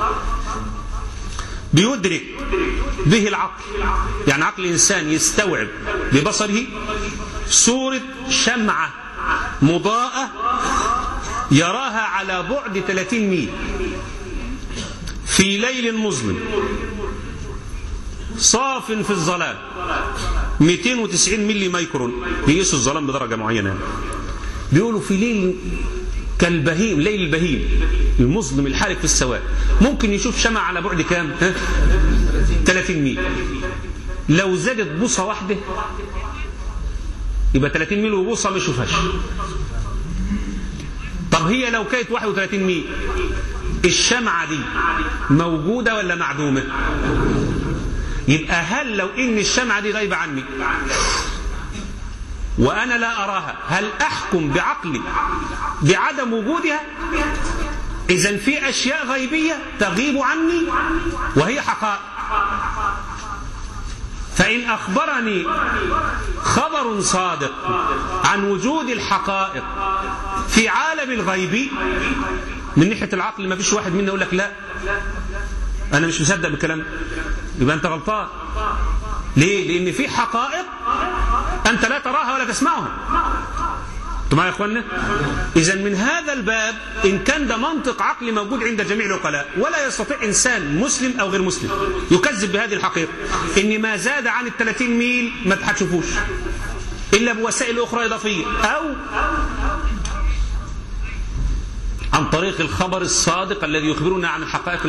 بيدرك به العقل يعني عقل الإنسان يستوعب ببصره صورة شمعة مضاءة يراها على بعد 30 ميل في ليل مظلم صاف في الظلام 290 ملي مايكرون بيقيسوا الظلام بدرجة معينة بيقولوا في ليل كالبهيم ليل البهيم المظلم الحارق في السواد ممكن يشوف شمع على بعد كام ها؟ 30 ميل لو زادت بوصة واحدة يبقى 30 ميل وبوصة ما يشوفهاش طب هي لو كانت 31 ميل الشمعة دي موجودة ولا معدومة يبقى هل لو ان الشمعة دي غايبة عني وأنا لا أراها هل أحكم بعقلي بعدم وجودها إذا في أشياء غيبية تغيب عني وهي حقائق فإن أخبرني خبر صادق عن وجود الحقائق في عالم الغيب من ناحية العقل ما فيش واحد منا يقول لك لا أنا مش مصدق بالكلام يبقى أنت غلطان ليه؟ لأن في حقائق أنت لا تراها ولا تسمعها انتوا معايا يا اخوانا؟ اذا من هذا الباب ان كان ده منطق عقلي موجود عند جميع العقلاء ولا يستطيع انسان مسلم او غير مسلم يكذب بهذه الحقيقه ان ما زاد عن ال 30 ميل ما هتشوفوش الا بوسائل اخرى اضافيه او عن طريق الخبر الصادق الذي يخبرنا عن الحقائق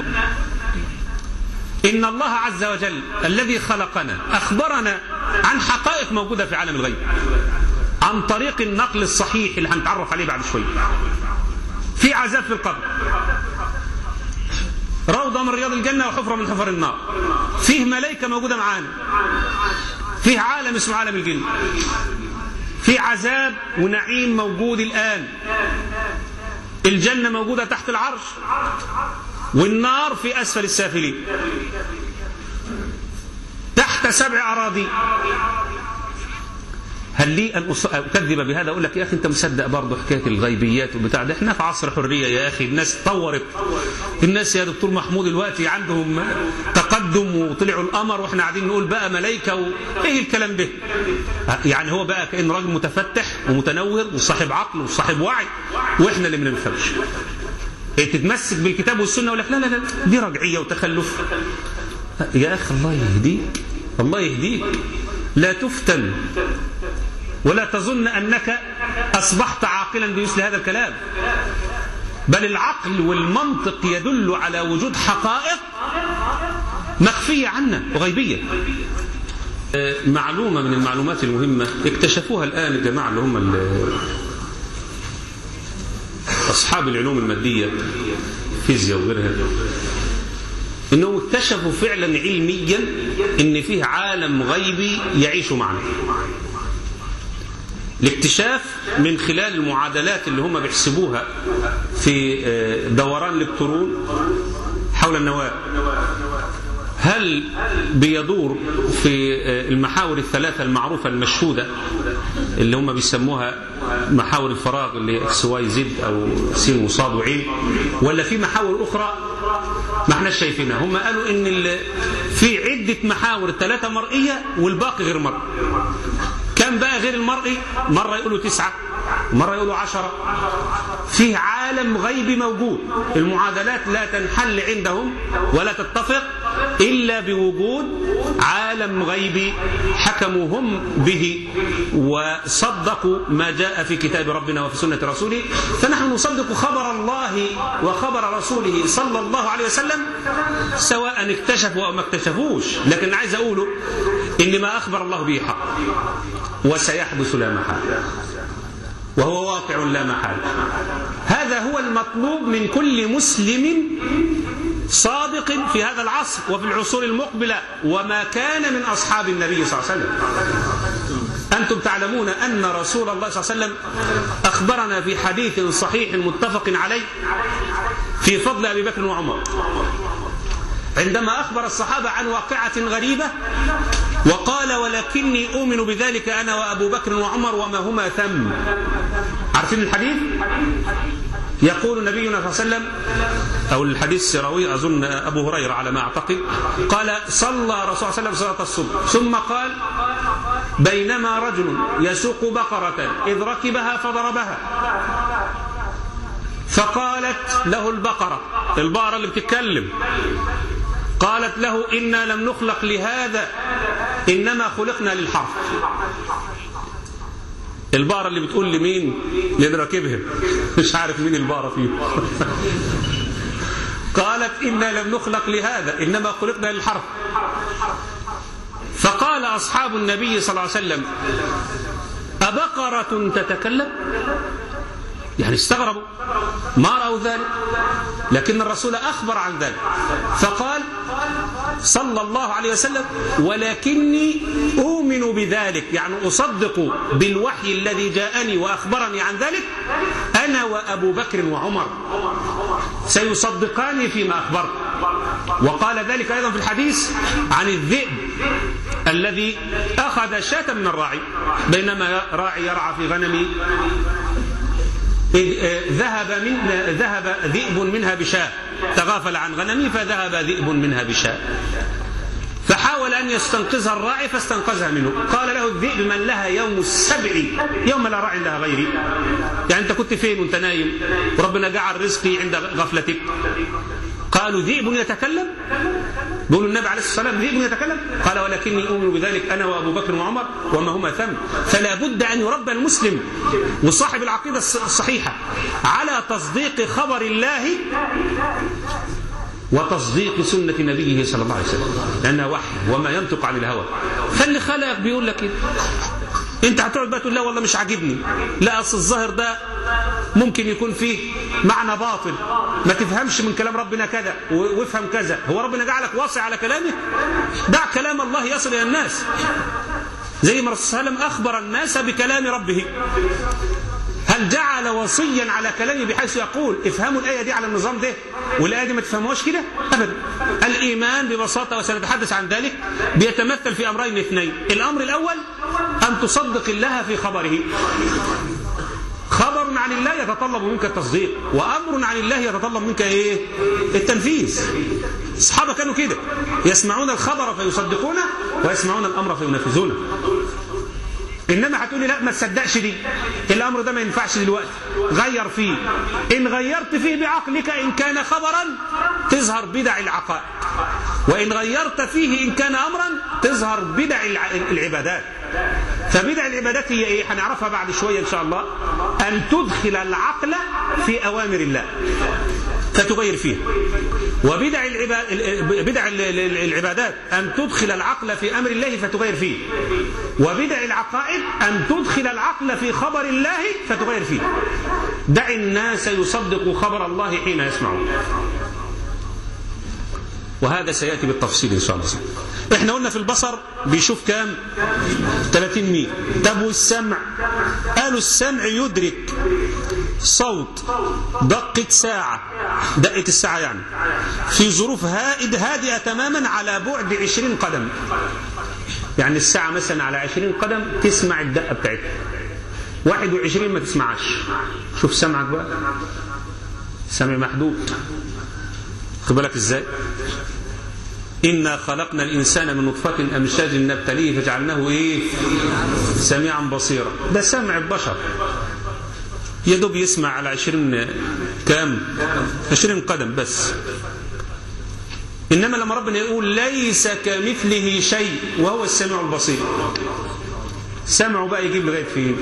إن الله عز وجل الذي خلقنا أخبرنا عن حقائق موجودة في عالم الغيب عن طريق النقل الصحيح اللي هنتعرف عليه بعد شوية في عذاب في القبر روضة من رياض الجنة وحفرة من حفر النار فيه ملائكة موجودة معانا فيه عالم اسمه عالم الجن في عذاب ونعيم موجود الآن الجنة موجودة تحت العرش والنار في أسفل السافلين تحت سبع أراضي هل لي أن أكذب بهذا أقول لك يا أخي أنت مصدق برضه حكاية الغيبيات وبتاع ده إحنا في عصر حرية يا أخي الناس تطورت الناس يا دكتور محمود دلوقتي عندهم تقدم وطلعوا القمر وإحنا قاعدين نقول بقى ملايكة و... إيه الكلام ده يعني هو بقى كأنه راجل متفتح ومتنور وصاحب عقل وصاحب وعي وإحنا اللي ما بنفهمش تتمسك بالكتاب والسنة يقول لك لا لا لا دي رجعية وتخلف يا أخي الله يهديك الله يهديك لا تفتن ولا تظن أنك أصبحت عاقلا بمثل هذا الكلام بل العقل والمنطق يدل على وجود حقائق مخفية عنا وغيبية معلومة من المعلومات المهمة اكتشفوها الآن الجماعة اللي هم أصحاب العلوم المادية فيزياء وغيرها انهم اكتشفوا فعلا علميا ان فيه عالم غيبي يعيش معنا الاكتشاف من خلال المعادلات اللي هم بيحسبوها في دوران الالكترون حول النواة هل بيدور في المحاور الثلاثة المعروفة المشهودة اللي هم بيسموها محاور الفراغ اللي اكس واي زد او س وصاد وعين ولا في محاور اخرى ما احنا شايفينها هم قالوا ان في عدة محاور ثلاثة مرئية والباقي غير مرئي كم بقى غير المرئي مرة يقولوا تسعة مرة يقولوا عشرة فيه عالم غيبي موجود المعادلات لا تنحل عندهم ولا تتفق إلا بوجود عالم غيبي حكموا هم به وصدقوا ما جاء في كتاب ربنا وفي سنة رسوله فنحن نصدق خبر الله وخبر رسوله صلى الله عليه وسلم سواء اكتشفوا أو ما اكتشفوش لكن عايز أقوله إن ما أخبر الله به حق وسيحدث لا محالة وهو واقع لا محالة هذا هو المطلوب من كل مسلم صادق في هذا العصر وفي العصور المقبلة وما كان من أصحاب النبي صلى الله عليه وسلم أنتم تعلمون أن رسول الله صلى الله عليه وسلم أخبرنا في حديث صحيح متفق عليه في فضل أبي بكر وعمر عندما أخبر الصحابة عن واقعة غريبة وقال ولكني أؤمن بذلك أنا وأبو بكر وعمر وما هما ثم عارفين الحديث يقول نبينا صلى الله عليه وسلم أو الحديث السراوي أظن أبو هريرة على ما أعتقد قال صلى رسول الله صلى الله عليه وسلم صلاة الصبح ثم قال بينما رجل يسوق بقرة إذ ركبها فضربها فقالت له البقرة البقرة اللي بتتكلم قالت له إنا لم نخلق لهذا إنما خلقنا للحرف البقرة اللي بتقول لمين للي راكبها مش عارف مين البقرة فيهم قالت إنا لم نخلق لهذا إنما خلقنا للحرف فقال أصحاب النبي صلى الله عليه وسلم أبقرة تتكلم يعني استغربوا ما رأوا ذلك لكن الرسول أخبر عن ذلك فقال صلى الله عليه وسلم ولكني أؤمن بذلك يعني أصدق بالوحي الذي جاءني وأخبرني عن ذلك أنا وأبو بكر وعمر سيصدقاني فيما أخبرت وقال ذلك أيضا في الحديث عن الذئب الذي أخذ شاة من الراعي بينما راعي يرعى في غنم ذهب من ذهب ذئب منها بشاة تغافل عن غنمه فذهب ذئب منها بشاة فحاول أن يستنقذها الراعي فاستنقذها منه قال له الذئب من لها يوم السبع يوم لا راعي لها غيري يعني أنت كنت فين وأنت نايم وربنا جعل رزقي عند غفلتك قالوا ذئب يتكلم بيقول النبي عليه الصلاه والسلام ذئب يتكلم قال ولكني اؤمن بذلك انا وابو بكر وعمر وما هما ثم فلا بد ان يربى المسلم وصاحب العقيده الصحيحه على تصديق خبر الله وتصديق سنة نبيه صلى الله عليه وسلم لأنها وحي وما ينطق عن الهوى فاللي خلقك بيقول لك كده انت هتقعد بقى تقول لا والله مش عاجبني لا اصل الظاهر ده ممكن يكون فيه معنى باطل ما تفهمش من كلام ربنا كذا وافهم كذا هو ربنا جعلك واصي على كلامه دع كلام الله يصل الى الناس زي ما الرسول صلى الله عليه وسلم اخبر الناس بكلام ربه هل جعل وصيا على كلامه بحيث يقول افهموا الآية دي على النظام ده والآية دي ما تفهموهاش كده أبدا الإيمان ببساطة وسنتحدث عن ذلك بيتمثل في أمرين اثنين الأمر الأول أن تصدق الله في خبره خبر عن الله يتطلب منك التصديق وأمر عن الله يتطلب منك إيه التنفيذ الصحابة كانوا كده يسمعون الخبر فيصدقونه ويسمعون الأمر فينفذونه انما هتقولي لا ما تصدقش دي الامر ده ما ينفعش دلوقتي غير فيه ان غيرت فيه بعقلك ان كان خبرا تظهر بدع العقائد وان غيرت فيه ان كان امرا تظهر بدع العبادات فبدع العبادات هي ايه هنعرفها بعد شويه ان شاء الله ان تدخل العقل في اوامر الله فتغير فيه وبدع العباد بدع العبادات أن تدخل العقل في أمر الله فتغير فيه وبدع العقائد أن تدخل العقل في خبر الله فتغير فيه دع الناس يصدقوا خبر الله حين يسمعون وهذا سيأتي بالتفصيل إن شاء الله احنا قلنا في البصر بيشوف كام 30 ميل طب والسمع قالوا السمع يدرك صوت دقة ساعة دقة الساعة يعني في ظروف هائد هادئة تماما على بعد 20 قدم يعني الساعة مثلا على 20 قدم تسمع الدقة بتاعتها 21 ما تسمعش شوف سمعك بقى سمع محدود خد بالك ازاي إنا خلقنا الإنسان من نطفة أمشاج نبتليه فجعلناه إيه سميعا بصيرا ده سمع البشر يا دوب يسمع على عشرين كام عشرين قدم بس إنما لما ربنا يقول ليس كمثله شيء وهو السميع البصير سمعه بقى يجيب لغاية فين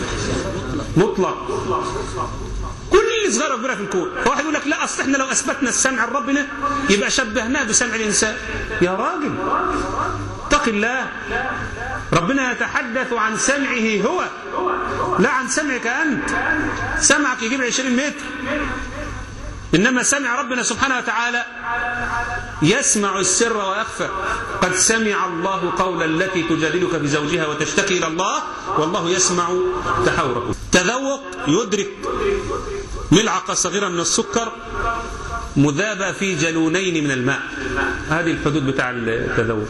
مطلق كل صغيره وكبيره في الكون فواحد يقول لك لا اصل احنا لو اثبتنا السمع لربنا يبقى شبهناه بسمع الانسان يا راجل اتق الله ربنا يتحدث عن سمعه هو لا عن سمعك انت سمعك يجيب 20 متر انما سمع ربنا سبحانه وتعالى يسمع السر ويخفى قد سمع الله قول التي تجادلك بزوجها وتشتكي الى الله والله يسمع تحاوركم تذوق يدرك ملعقة صغيرة من السكر مذابة في جلونين من الماء هذه الحدود بتاع التذوق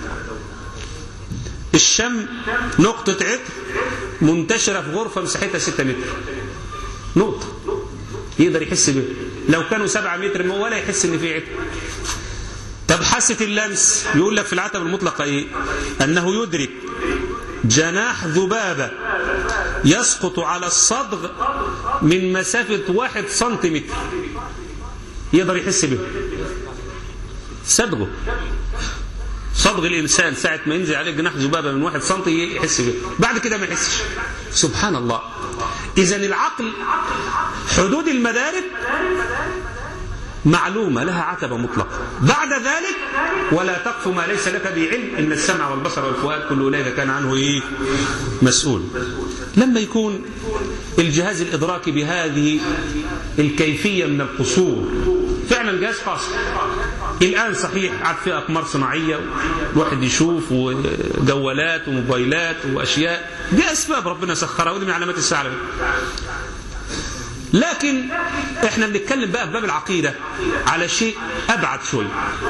الشم نقطة عطر منتشرة في غرفة مساحتها 6 متر نقطة يقدر يحس به لو كانوا 7 متر ولا يحس ان في عطر طب حاسة اللمس يقول لك في العتب المطلقة ايه انه يدرك جناح ذبابة يسقط على الصدغ من مسافة واحد سنتيمتر يقدر يحس به صدغه صدغ الإنسان ساعة ما ينزل عليه جناح ذبابة من واحد سنتي يحس به بعد كده ما يحسش سبحان الله إذا العقل حدود المدارك معلومة لها عتبة مطلقة بعد ذلك ولا تقف ما ليس لك به علم إن السمع والبصر والفؤاد كل أولئك كان عنه إيه مسؤول لما يكون الجهاز الإدراكي بهذه الكيفية من القصور فعلا جهاز قاصر الآن صحيح عاد في أقمار صناعية الواحد يشوف وجوالات وموبايلات وأشياء دي أسباب ربنا سخرها ودي من علامات الساعة لكن احنا بنتكلم بقى في باب العقيدة على شيء أبعد شوي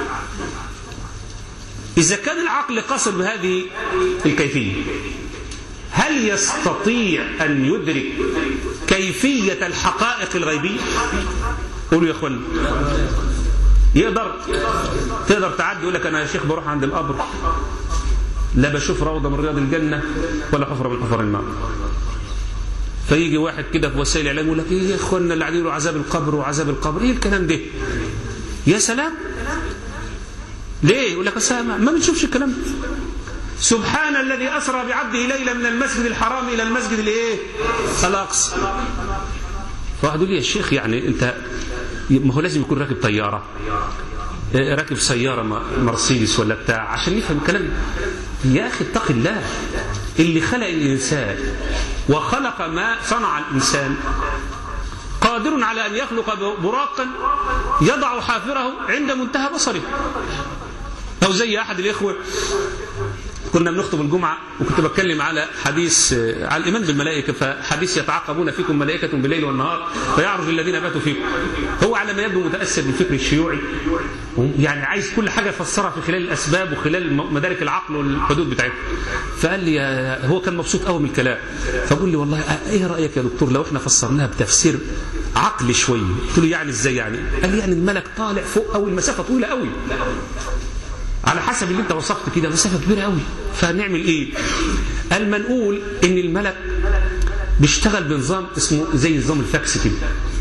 إذا كان العقل قصر بهذه الكيفية هل يستطيع أن يدرك كيفية الحقائق الغيبية قولوا يا أخوان يقدر تقدر تعدي يقول لك أنا يا شيخ بروح عند القبر لا بشوف روضة من رياض الجنة ولا حفرة من حفر النار فيجي واحد كده في وسائل الاعلام يقول لك ايه يا اخوانا اللي قاعدين يقولوا عذاب القبر وعذاب القبر ايه الكلام ده يا سلام ليه يقول لك ما بنشوفش الكلام ده سبحان الذي اسرى بعبده ليلا من المسجد الحرام الى المسجد الايه الاقصى فواحد يقول لي يا شيخ يعني انت ما هو لازم يكون راكب طياره راكب سياره مرسيدس ولا بتاع عشان يفهم الكلام يا اخي اتق الله اللي خلق الانسان وخلق ما صنع الإنسان قادر على أن يخلق براقا يضع حافره عند منتهى بصره أو زي أحد الإخوة كنا بنخطب الجمعة وكنت بتكلم على حديث على الإيمان بالملائكة فحديث يتعاقبون فيكم ملائكة بالليل والنهار فيعرج الذين باتوا فيكم هو على ما يبدو متأثر بالفكر الشيوعي يعني عايز كل حاجة يفسرها في خلال الأسباب وخلال مدارك العقل والحدود بتاعتها فقال لي هو كان مبسوط قوي من الكلام فقول لي والله ايه رأيك يا دكتور لو احنا فسرناها بتفسير عقلي شوية قلت له يعني ازاي يعني قال لي يعني الملك طالع فوق قوي المسافة طويلة قوي على حسب اللي انت وصفت كده مسافة كبيرة قوي فنعمل ايه قال ما نقول ان الملك بيشتغل بنظام اسمه زي نظام الفاكس كده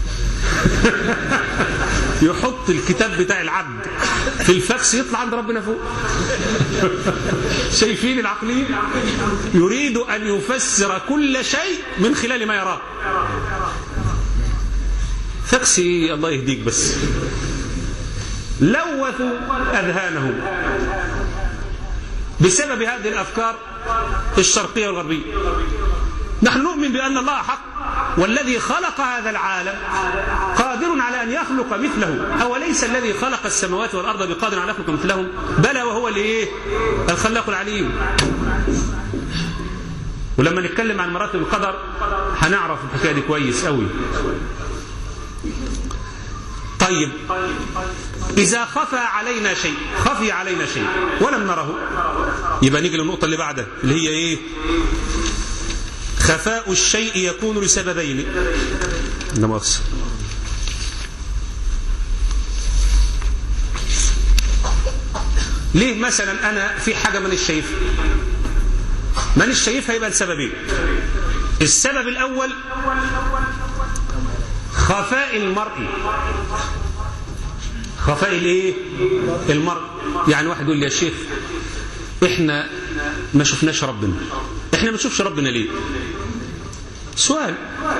يحط الكتاب بتاع العبد في الفاكس يطلع عند ربنا فوق شايفين العقلية يريد أن يفسر كل شيء من خلال ما يراه فاكس ايه الله يهديك بس لوثوا أذهانهم بسبب هذه الأفكار الشرقية والغربية نحن نؤمن بأن الله حق والذي خلق هذا العالم قادر على أن يخلق مثله أوليس الذي خلق السماوات والأرض بقادر على أن يخلق مثلهم بلى وهو الإيه الخلاق العليم ولما نتكلم عن مراتب القدر هنعرف الحكايه دي كويس قوي طيب إذا خفى علينا شيء خفي علينا شيء ولم نره يبقى نيجي للنقطة اللي بعدها اللي هي إيه خفاء الشيء يكون لسببين لا مؤاخذة ليه مثلا أنا في حاجة من الشايفها من الشايفها يبقى لسببين السبب الأول خفاء المرء خفاء الايه المرء يعني واحد يقول لي يا شيخ احنا ما شفناش ربنا احنا ما نشوفش ربنا ليه سؤال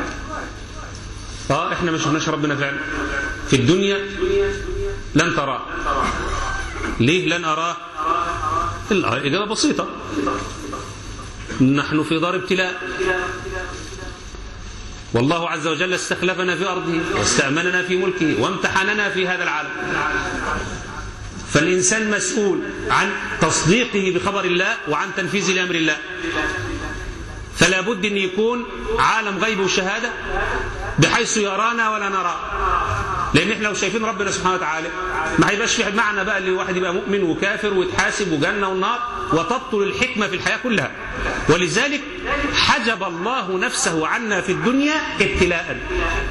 اه احنا ما شفناش ربنا فعلا في الدنيا لن تراه ليه لن اراه الاجابه بسيطه نحن في دار ابتلاء والله عز وجل استخلفنا في أرضه واستأمننا في ملكه وامتحننا في هذا العالم فالإنسان مسؤول عن تصديقه بخبر الله وعن تنفيذ لأمر الله فلا بد أن يكون عالم غيب وشهادة بحيث يرانا ولا نراه لان احنا لو شايفين ربنا سبحانه وتعالى ما هيبقاش في معنى بقى اللي واحد يبقى مؤمن وكافر ويتحاسب وجنه والنار وتبطل الحكمه في الحياه كلها ولذلك حجب الله نفسه عنا في الدنيا ابتلاء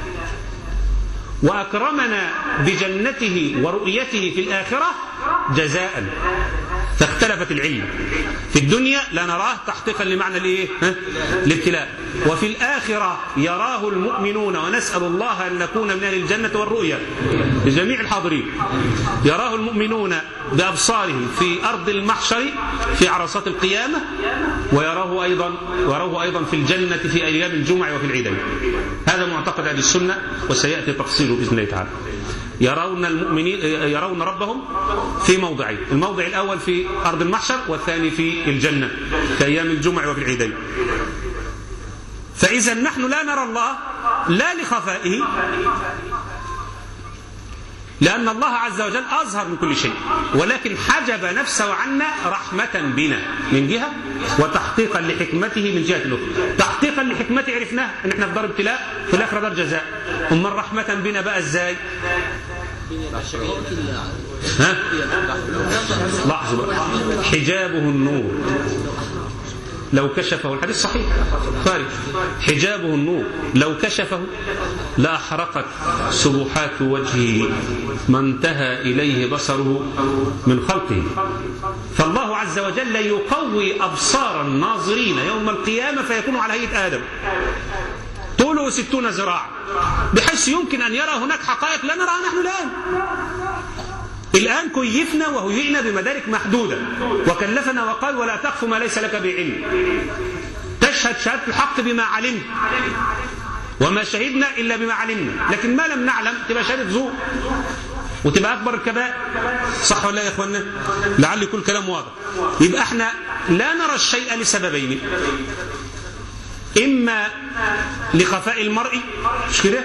واكرمنا بجنته ورؤيته في الاخره جزاء فاختلفت العلة في الدنيا لا نراه تحقيقا لمعنى الايه الابتلاء وفي الآخرة يراه المؤمنون ونسأل الله أن نكون من أهل الجنة والرؤيا لجميع الحاضرين يراه المؤمنون بأبصارهم في أرض المحشر في عرصات القيامة ويراه أيضا ويراه أيضا في الجنة في أيام الجمع وفي العيدين هذا معتقد أهل السنة وسيأتي تفصيله بإذن الله تعالى يرون المؤمنين يرون ربهم في موضعين الموضع الأول في أرض المحشر والثاني في الجنة في أيام الجمع وفي العيدين فإذا نحن لا نرى الله لا لخفائه لأن الله عز وجل أظهر من كل شيء ولكن حجب نفسه عنا رحمة بنا من جهة وتحقيقا لحكمته من جهة الأخرى تحقيقا لحكمته عرفناه أن احنا في دار ابتلاء في الآخرة دار جزاء أما رحمة بنا بقى إزاي ها؟ لحظة بقى حجابه النور لو كشفه الحديث صحيح خارج حجابه النور لو كشفه لأحرقت سبحات وجهه ما انتهى إليه بصره من خلقه فالله عز وجل يقوي أبصار الناظرين يوم القيامة فيكون على هيئة آدم طوله ستون ذراع بحيث يمكن أن يرى هناك حقائق لا نراها نحن الآن الآن كيفنا وهيئنا بمدارك محدودة وكلفنا وقال ولا تخف ما ليس لك بعلم تشهد شهادة الحق بما علمت وما شهدنا إلا بما علمنا لكن ما لم نعلم تبقى شهادة زور وتبقى أكبر الكبائر صح ولا يا إخوانا لعل يكون كلام واضح يبقى احنا لا نرى الشيء لسببين إما لخفاء المرء مش كده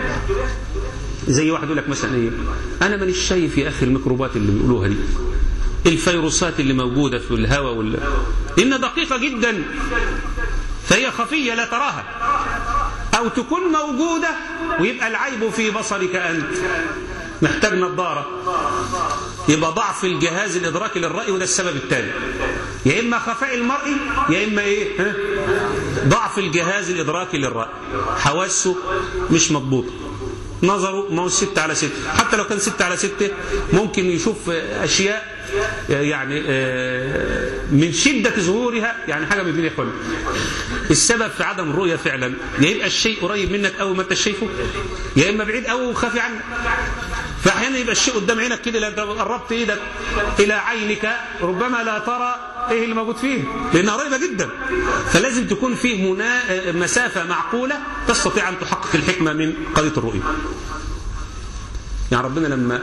زي واحد يقول لك مثلا ايه انا مانيش شايف يا اخي الميكروبات اللي بيقولوها دي الفيروسات اللي موجوده في الهواء وال... ان دقيقه جدا فهي خفيه لا تراها او تكون موجوده ويبقى العيب في بصرك انت محتاج نظاره يبقى ضعف الجهاز الادراكي للراي وده السبب الثاني يا اما خفاء المرء يا اما ايه ها؟ ضعف الجهاز الادراكي للراي حواسه مش مضبوطه نظره ما هو ستة على ستة حتى لو كان ستة على ستة ممكن يشوف أشياء يعني من شدة ظهورها يعني حاجة من يا اخوان السبب في عدم الرؤية فعلا يا يبقى الشيء قريب منك أو ما انت شايفه يا إما بعيد أو خافي عنك فأحيانا يبقى الشيء قدام عينك كده لو قربت إيدك إلى عينك ربما لا ترى ايه اللي موجود فيه لانها قريبه جدا فلازم تكون فيه منا... مسافه معقوله تستطيع ان تحقق الحكمه من قضيه الرؤيه يعني ربنا لما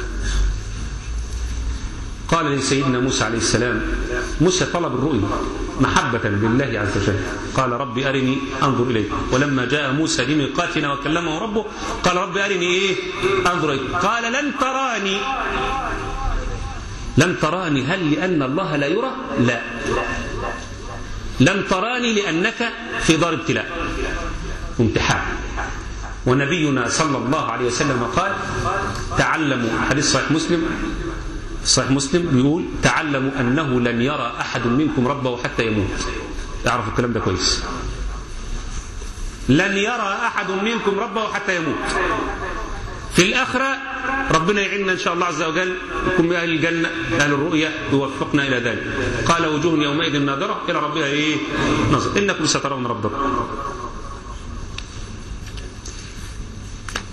قال لسيدنا موسى عليه السلام موسى طلب الرؤيا محبة لله عز وجل قال رب أرني أنظر إليك ولما جاء موسى لميقاتنا وكلمه ربه قال رب أرني إيه أنظر إليك قال لن تراني لن تراني هل لأن الله لا يرى لا لن تراني لأنك في دار ابتلاء امتحان ونبينا صلى الله عليه وسلم قال تعلموا حديث صحيح مسلم صحيح مسلم بيقول تعلموا أنه لن يرى أحد منكم ربه حتى يموت اعرفوا الكلام ده كويس لن يرى أحد منكم ربه حتى يموت في الآخرة ربنا يعيننا إن شاء الله عز وجل نكون من أهل الجنة أهل الرؤية يوفقنا إلى ذلك قال وجوه يومئذ ناظرة إلى ربها إيه نظر إنكم سترون ربكم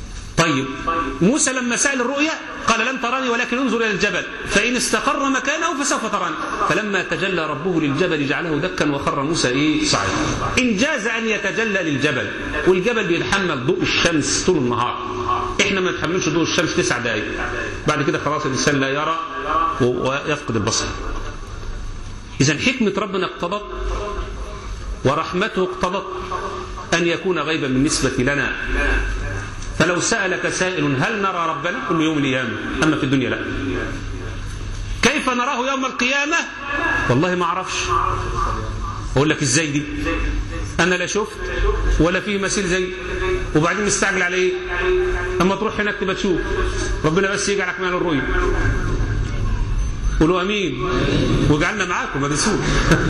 طيب موسى لما سأل الرؤيا قال لن تراني ولكن انظر إلى الجبل فإن استقر مكانه فسوف تراني فلما تجلى ربه للجبل جعله دكا وخر موسى إيه صعيد إن جاز أن يتجلى للجبل والجبل بيتحمل ضوء الشمس طول النهار إحنا ما نتحملش ضوء الشمس تسع دقائق بعد كده خلاص الإنسان لا يرى ويفقد البصر إذا حكمة ربنا اقتضت ورحمته اقتضت أن يكون غيبا بالنسبة لنا فلو سألك سائل هل نرى ربنا كل يوم القيامة أما في الدنيا لا كيف نراه يوم القيامة والله ما أعرفش أقول لك إزاي دي أنا لا شفت ولا فيه مثيل زي وبعدين مستعجل على إيه أما تروح هناك تبقى تشوف ربنا بس يجعلك مال الرؤية قولوا أمين وجعلنا معاكم ما تسوق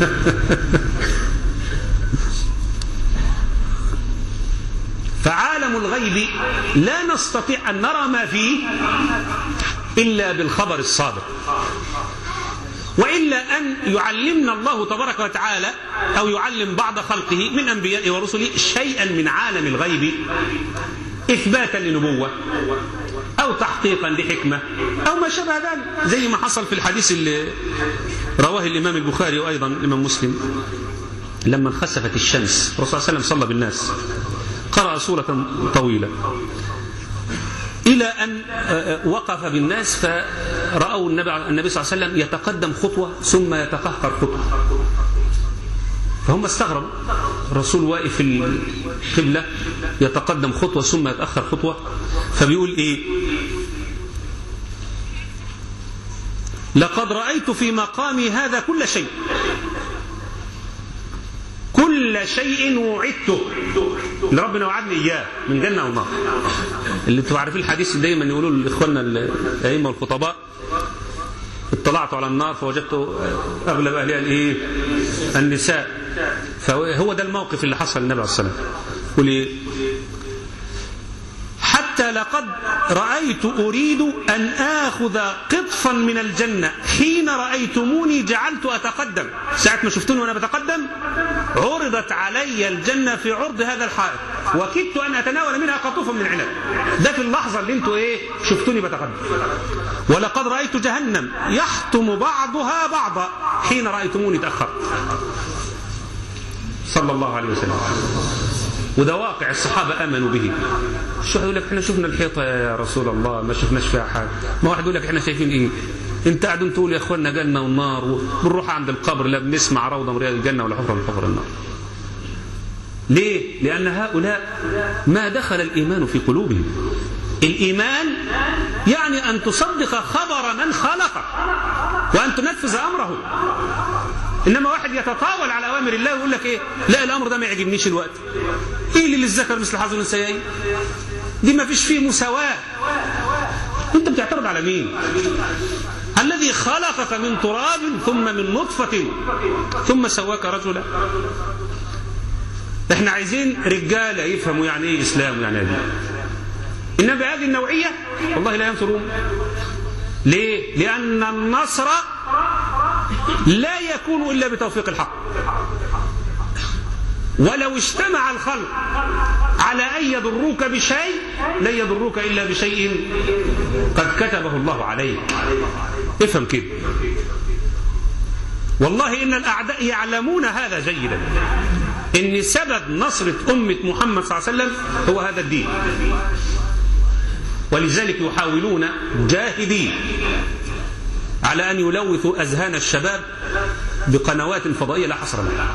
فعالم الغيب لا نستطيع أن نرى ما فيه إلا بالخبر الصادق وإلا أن يعلمنا الله تبارك وتعالى أو يعلم بعض خلقه من أنبيائه ورسله شيئا من عالم الغيب إثباتا لنبوة أو تحقيقا لحكمة أو ما شابه ذلك زي ما حصل في الحديث اللي رواه الإمام البخاري وأيضا الإمام مسلم لما انخسفت الشمس الرسول صلى الله عليه وسلم صلى بالناس قرأ سورة طويلة إلى أن وقف بالناس فرأوا النبي, النبي صلى الله عليه وسلم يتقدم خطوة ثم يتقهقر خطوة فهم استغربوا الرسول واقف في القبلة يتقدم خطوة ثم يتأخر خطوة فبيقول إيه لقد رأيت في مقامي هذا كل شيء كل شيء وعدته اللي ربنا وعدني اياه من جنه ونار اللي انتوا عارفين الحديث دايما يقولوا لاخواننا الائمه والخطباء اطلعت على النار فوجدت اغلب اهلها الايه النساء فهو ده الموقف اللي حصل للنبي عليه الصلاه والسلام حتى لقد رأيت أريد أن آخذ قطفا من الجنة حين رأيتموني جعلت أتقدم ساعة ما شفتوني وأنا بتقدم عرضت علي الجنة في عرض هذا الحائط وكدت أن أتناول منها قطوفا من عنب ده في اللحظة اللي انتوا إيه شفتوني بتقدم ولقد رأيت جهنم يحطم بعضها بعضا حين رأيتموني تأخرت صلى الله عليه وسلم وده واقع الصحابة آمنوا به شو يقول لك احنا شفنا الحيطة يا رسول الله ما شفناش فيها حاجة ما واحد يقول لك احنا شايفين ايه انت قاعدين تقول يا اخوانا جنة والنار وبنروح عند القبر لا بنسمع روضة من رياض الجنة ولا حفرة من حفر النار ليه؟ لأن هؤلاء ما دخل الإيمان في قلوبهم الإيمان يعني أن تصدق خبر من خلقك وأن تنفذ أمره إنما واحد يتطاول على أوامر الله ويقول لك إيه لا الأمر ده ما يعجبنيش الوقت إيه اللي للذكر مثل حظ الأنثيين دي ما فيش فيه مساواة أنت بتعترض على مين الذي خلقك من تراب ثم من نطفة ثم سواك رجلا احنا عايزين رجالة يفهموا يعني ايه اسلام يعني ايه انما بهذه النوعية والله لا ينصرون ليه لان النصر لا يكون الا بتوفيق الحق ولو اجتمع الخلق على ان يضروك بشيء لن يضروك الا بشيء قد كتبه الله عليك افهم كده والله ان الاعداء يعلمون هذا جيدا ان سبب نصرة امة محمد صلى الله عليه وسلم هو هذا الدين ولذلك يحاولون جاهدين على ان يلوثوا اذهان الشباب بقنوات فضائيه لا حصر لها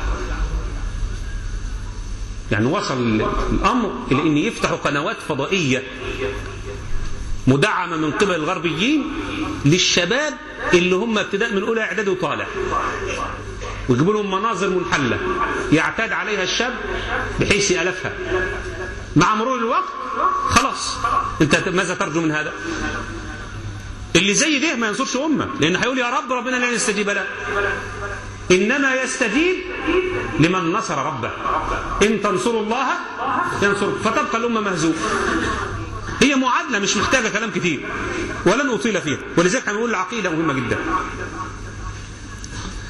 يعني وصل الامر الى ان يفتحوا قنوات فضائيه مدعمه من قبل الغربيين للشباب اللي هم ابتداء من اولى اعدادي وطالع ويجيبوا لهم مناظر منحله يعتاد عليها الشاب بحيث يالفها مع مرور الوقت خلاص انت ماذا ترجو من هذا اللي زي ده ما ينصرش امه لان هيقول يا رب ربنا لن يستجيب له انما يستجيب لمن نصر ربه ان تنصروا الله ينصر فتبقى الامه مهزومه هي معادله مش محتاجه كلام كتير ولن اطيل فيها ولذلك هنقول العقيده مهمه جدا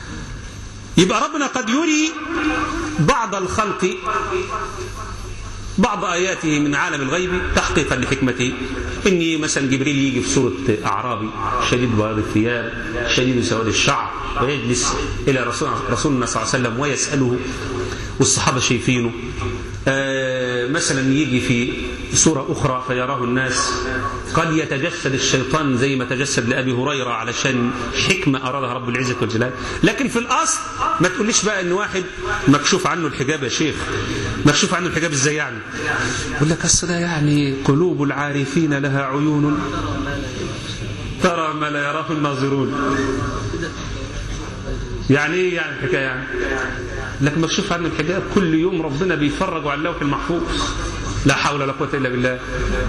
يبقى ربنا قد يري بعض الخلق بعض آياته من عالم الغيب تحقيقا لحكمته إني مثلا جبريل يجي في سورة أعرابي شديد بياض الثياب شديد سواد الشعر ويجلس إلى رسول رسولنا صلى الله عليه وسلم ويسأله والصحابة شايفينه آه مثلا يجي في سورة أخرى فيراه الناس قد يتجسد الشيطان زي ما تجسد لأبي هريرة علشان حكمة أرادها رب العزة والجلال لكن في الأصل ما تقوليش بقى أن واحد مكشوف عنه الحجاب يا شيخ مكشوف عنه الحجاب إزاي يعني يقول لك أصل ده يعني قلوب العارفين لها عيون ترى ما لا يراه الناظرون يعني ايه يعني الحكايه يعني لكن مكشوف عنه الحجاب كل يوم ربنا بيفرج على اللوح المحفوظ لا حول ولا قوه الا بالله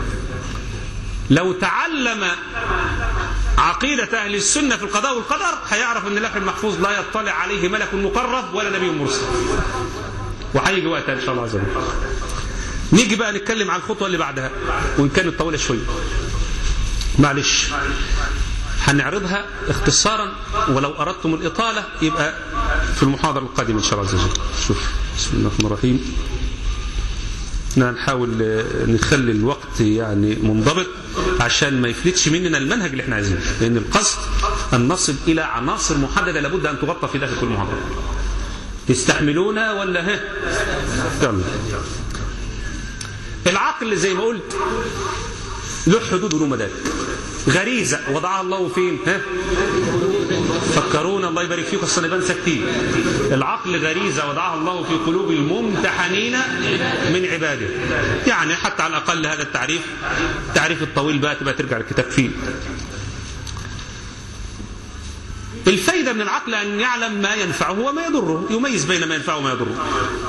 لو تعلم عقيدة أهل السنة في القضاء والقدر هيعرف أن اللوح المحفوظ لا يطلع عليه ملك مقرب ولا نبي مرسل وهيجي وقتها إن شاء الله عز وجل نيجي بقى نتكلم عن الخطوة اللي بعدها وإن كانت طويلة شوية معلش هنعرضها اختصارا ولو أردتم الإطالة يبقى في المحاضرة القادمة إن شاء الله عز وجل شوف بسم الله الرحمن الرحيم نحاول نخلي الوقت يعني منضبط عشان ما يفلتش مننا المنهج اللي احنا عايزينه لأن القصد أن نصل إلى عناصر محددة لابد أن تغطى في داخل كل محاضرة تستحملونا ولا ها يلا العقل زي ما قلت له حدود وله مدارك غريزة وضعها الله فين ها فكرونا الله يبارك فيكم اصل نبان ساكتين العقل غريزة وضعها الله في قلوب الممتحنين من عباده يعني حتى على الأقل هذا التعريف التعريف الطويل بقى تبقى ترجع الكتاب فيه الفايدة من العقل أن يعلم ما ينفعه وما يضره يميز بين ما ينفعه وما يضره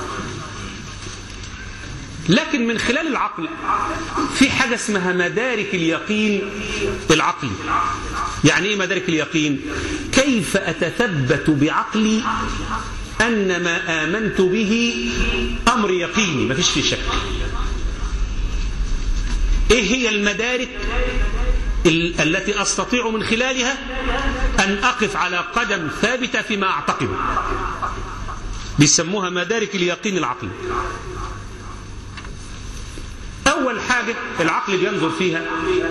لكن من خلال العقل في حاجة اسمها مدارك اليقين العقلي يعني ايه مدارك اليقين كيف أتثبت بعقلي أن ما آمنت به أمر يقيني ما فيش فيه شك ايه هي المدارك التي أستطيع من خلالها أن أقف على قدم ثابتة فيما أعتقده بيسموها مدارك اليقين العقلي أول حاجة العقل بينظر فيها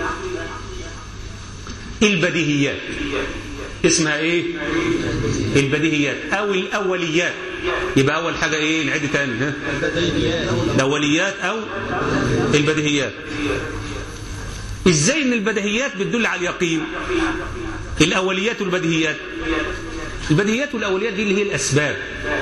البديهيات اسمها ايه البديهيات او الاوليات يبقى اول حاجة ايه نعد تاني ها الاوليات او البديهيات ازاي ان البديهيات بتدل على اليقين الاوليات والبديهيات البديهيات والاوليات دي اللي هي الاسباب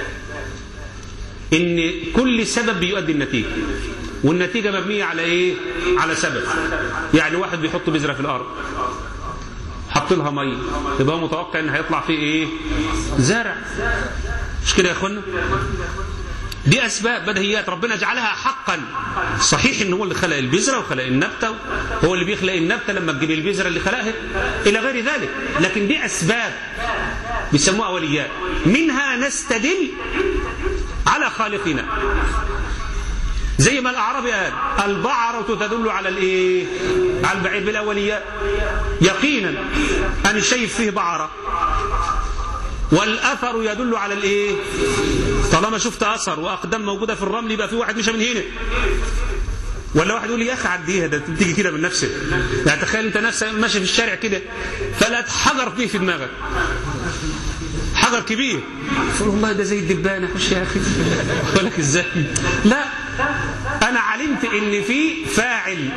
ان كل سبب بيؤدي النتيجه والنتيجة مبنية على ايه على سبب يعني واحد بيحط بذرة في الارض حط لها مية يبقى متوقع ان هيطلع فيه ايه زرع مش كده يا اخوانا دي اسباب بديهيات ربنا جعلها حقا صحيح ان هو اللي خلق البذره وخلق النبته هو اللي بيخلق النبته لما تجيب البذره اللي خلقها الى غير ذلك لكن دي اسباب بيسموها اوليات منها نستدل على خالقنا زي ما الاعرابي قال البعرة تدل على الايه على البعير بالاوليات يقينا انا شايف فيه بعرة والاثر يدل على الايه طالما شفت اثر واقدام موجوده في الرمل يبقى في واحد مشى من هنا ولا واحد يقول لي يا اخي عديها ده بتيجي كده من نفسك يعني تخيل انت نفسك ماشي في الشارع كده فلا حجر فيه في دماغك حجر كبير تقول والله ده زي الدبانه خش يا اخي لك ازاي لا انا علمت ان في فاعل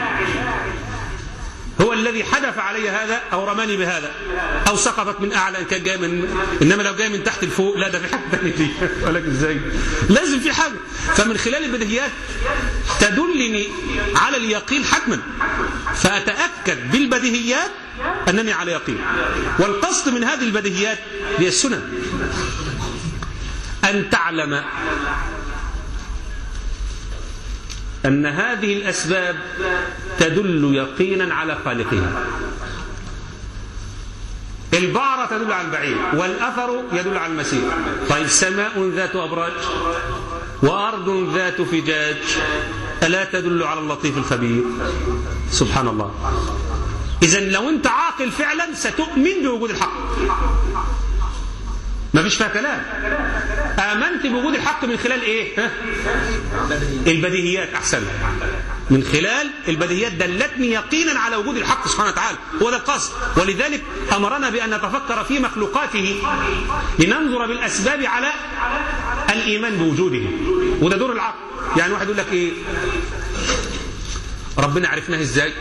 هو الذي حدف علي هذا او رماني بهذا او سقطت من اعلى ان كان جاي من انما لو جاي من تحت لفوق لا ده في حاجه ثانيه دي لك ازاي لازم في حاجه فمن خلال البديهيات تدلني على اليقين حتما فاتاكد بالبديهيات انني على يقين والقصد من هذه البديهيات هي السنن ان تعلم أن هذه الأسباب تدل يقينا على خالقها البعرة تدل على البعير والأثر يدل على المسير طيب سماء ذات أبراج وأرض ذات فجاج ألا تدل على اللطيف الخبير سبحان الله إذا لو أنت عاقل فعلا ستؤمن بوجود الحق ما فيش فيها كلام آمنت بوجود الحق من خلال إيه ها؟ البديهيات أحسن من خلال البديهيات دلتني يقينا على وجود الحق سبحانه وتعالى هو ده القصد ولذلك أمرنا بأن نتفكر في مخلوقاته لننظر بالأسباب على الإيمان بوجوده وده دور العقل يعني واحد يقول لك إيه ربنا عرفناه إزاي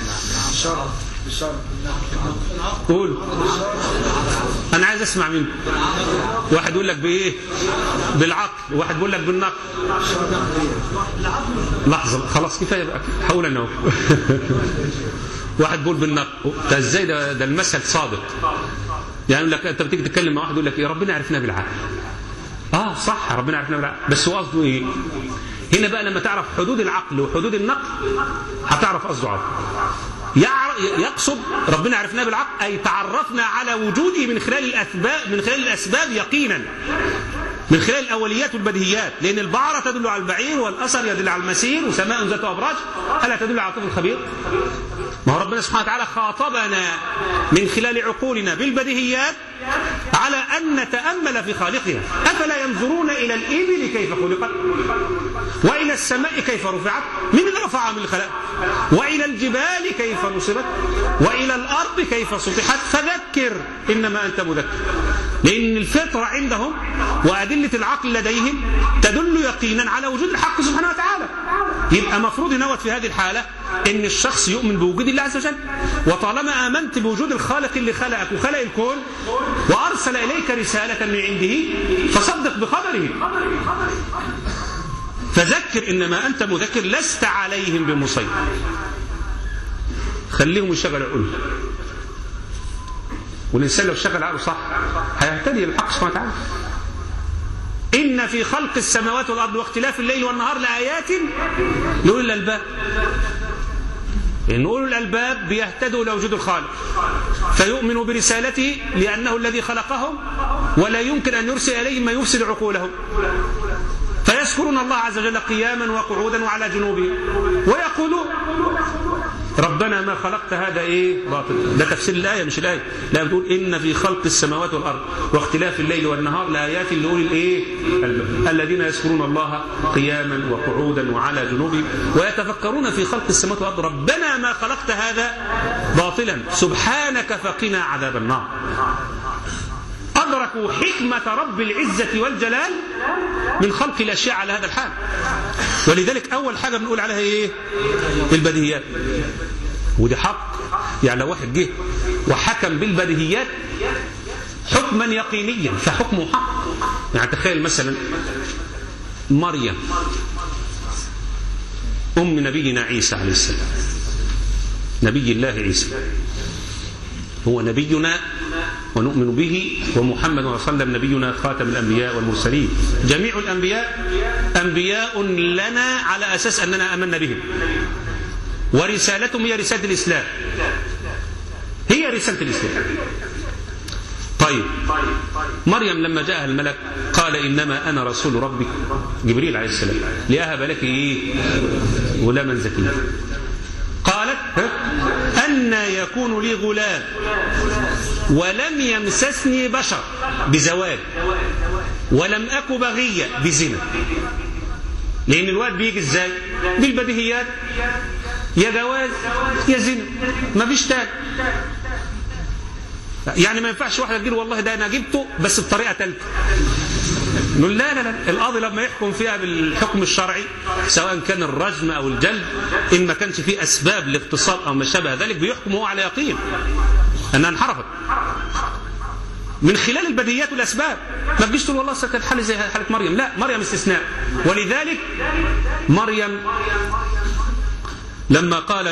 قول انا عايز اسمع منك واحد يقول لك بايه بالعقل واحد بيقول لك بالنقل لحظه خلاص كفايه بقى حول النوم واحد بيقول بالنقل ده ازاي ده, ده المثل صادق يعني يقول لك انت بتيجي تتكلم مع واحد يقول لك ايه ربنا عرفنا بالعقل اه صح ربنا عرفنا بالعقل بس هو قصده ايه هنا بقى لما تعرف حدود العقل وحدود النقل هتعرف قصده عقل يقصد ربنا عرفناه بالعقل أي تعرفنا على وجوده من خلال الأسباب من خلال الأسباب يقينا من خلال الأوليات والبديهيات لأن البعرة تدل على البعير والأثر يدل على المسير وسماء ذات أبراج ألا تدل على طفل الخبير ما هو ربنا سبحانه وتعالى خاطبنا من خلال عقولنا بالبديهيات على أن نتأمل في خالقها أفلا ينظرون إلى الإبل كيف خلقت وإلى السماء كيف رفعت من اللي رفعها من الخلق وإلى الجبال كيف نصبت وإلى الأرض كيف سطحت فذكر إنما أنت مذكر لأن الفطرة عندهم وأدلة العقل لديهم تدل يقينا على وجود الحق سبحانه وتعالى يبقى مفروض نوت في هذه الحالة ان الشخص يؤمن بوجود الله عز وجل وطالما امنت بوجود الخالق اللي خلقك وخلق الكون وارسل اليك رساله من عنده فصدق بخبره فذكر انما انت مذكر لست عليهم بمسيطر خليهم يشغلوا عقولهم والانسان لو شغل عقله صح هيهتدي بالحق سبحانه وتعالى إن في خلق السماوات والأرض واختلاف الليل والنهار لآيات لأولي الألباب إن أولو الألباب بيهتدوا إلى وجود الخالق فيؤمنوا برسالته لأنه الذي خلقهم ولا يمكن أن يرسل إليهم ما يفسد عقولهم فيذكرون الله عز وجل قياما وقعودا وعلى جنوبهم ويقولون ربنا ما خلقت هذا ايه باطل ده تفسير الايه مش الايه لا بتقول ان في خلق السماوات والارض واختلاف الليل والنهار لايات لاولي الايه الذين يذكرون الله قياما وقعودا وعلى جنوبهم ويتفكرون في خلق السماوات والارض ربنا ما خلقت هذا باطلا سبحانك فقنا عذاب النار أدركوا حكمة رب العزة والجلال من خلق الأشياء على هذا الحال ولذلك أول حاجة بنقول عليها إيه البديهيات ودي حق يعني لو واحد جه وحكم بالبديهيات حكما يقينيا فحكمه حق يعني تخيل مثلا مريم أم نبينا عيسى عليه السلام نبي الله عيسى هو نبينا ونؤمن به ومحمد صلى الله عليه وسلم نبينا خاتم الأنبياء والمرسلين جميع الأنبياء أنبياء لنا على أساس أننا أمنا بهم ورسالتهم هي رسالة الإسلام هي رسالة الإسلام طيب مريم لما جاءها الملك قال إنما أنا رسول ربك جبريل عليه السلام لأهب لك إيه غلاما زكيا قالت أن يكون لي غلام ولم يمسسني بشر بزواج ولم أك بغية بزنا لأن الواد بيجي إزاي بالبديهيات يا جواز يا زنا ما فيش تاني يعني ما ينفعش واحد تقول والله ده انا جبته بس بطريقه ثالثه نقول لا لا لا القاضي لما يحكم فيها بالحكم الشرعي سواء كان الرجم او الجلد ان ما كانش فيه اسباب لاغتصاب او ما شابه ذلك بيحكم هو على يقين انها انحرفت من خلال البديهيات والاسباب ما تجيش تقول والله كانت حاله زي حاله مريم لا مريم استثناء ولذلك مريم لما قالت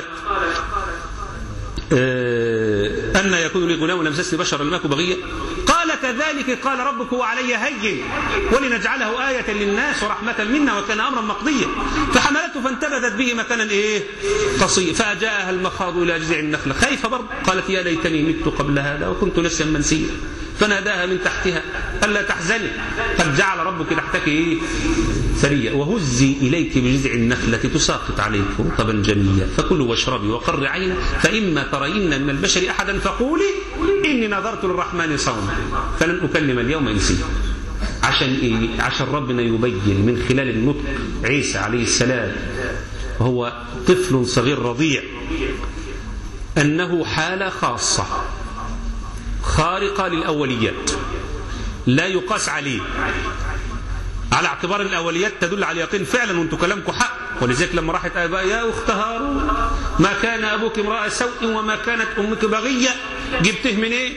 أن يكون لي غلام ولم يمسسني بشر لم أكن بغيا قال كذلك قال ربك هو علي هين ولنجعله آية للناس ورحمة منا وكان أمرا مقضيا فحملته فانتبذت به مكانا إيه قصيا فأجاءها المخاض إلى جذع النخلة خايفة برضه قالت يا ليتني مت قبل هذا وكنت نسيا منسيا فناداها من تحتها ألا تحزني قد جعل ربك تحتك إيه ثريا وهزي إليك بجذع النخلة تساقط عليك رطبا جنيا فكلوا واشربي وقر عينا فإما ترين من البشر أحدا فقولي إني نظرت للرحمن صوما فلن أكلم اليوم إنسيا عشان إيه؟ عشان ربنا يبين من خلال النطق عيسى عليه السلام وهو طفل صغير رضيع أنه حالة خاصة خارقة للأوليات لا يقاس عليه على اعتبار الأوليات تدل على اليقين فعلا وانتم كلامكم حق ولذلك لما راحت آباء يا أخت هارون ما كان أبوك امرأة سوء وما كانت أمك بغية جبته من إيه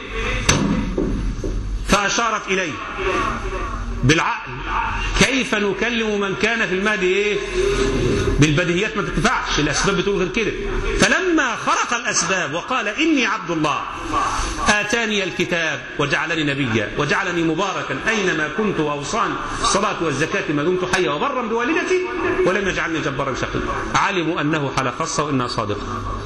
فأشارت إليه بالعقل كيف نكلم من كان في المهد ايه بالبديهيات ما تنفعش الاسباب بتقول غير كده فلما خرق الاسباب وقال اني عبد الله اتاني الكتاب وجعلني نبيا وجعلني مباركا اينما كنت واوصاني الصلاه والزكاه ما دمت حيا وبرا بوالدتي ولم يجعلني جبارا شقيا علموا انه حاله خاصه وانها صادقه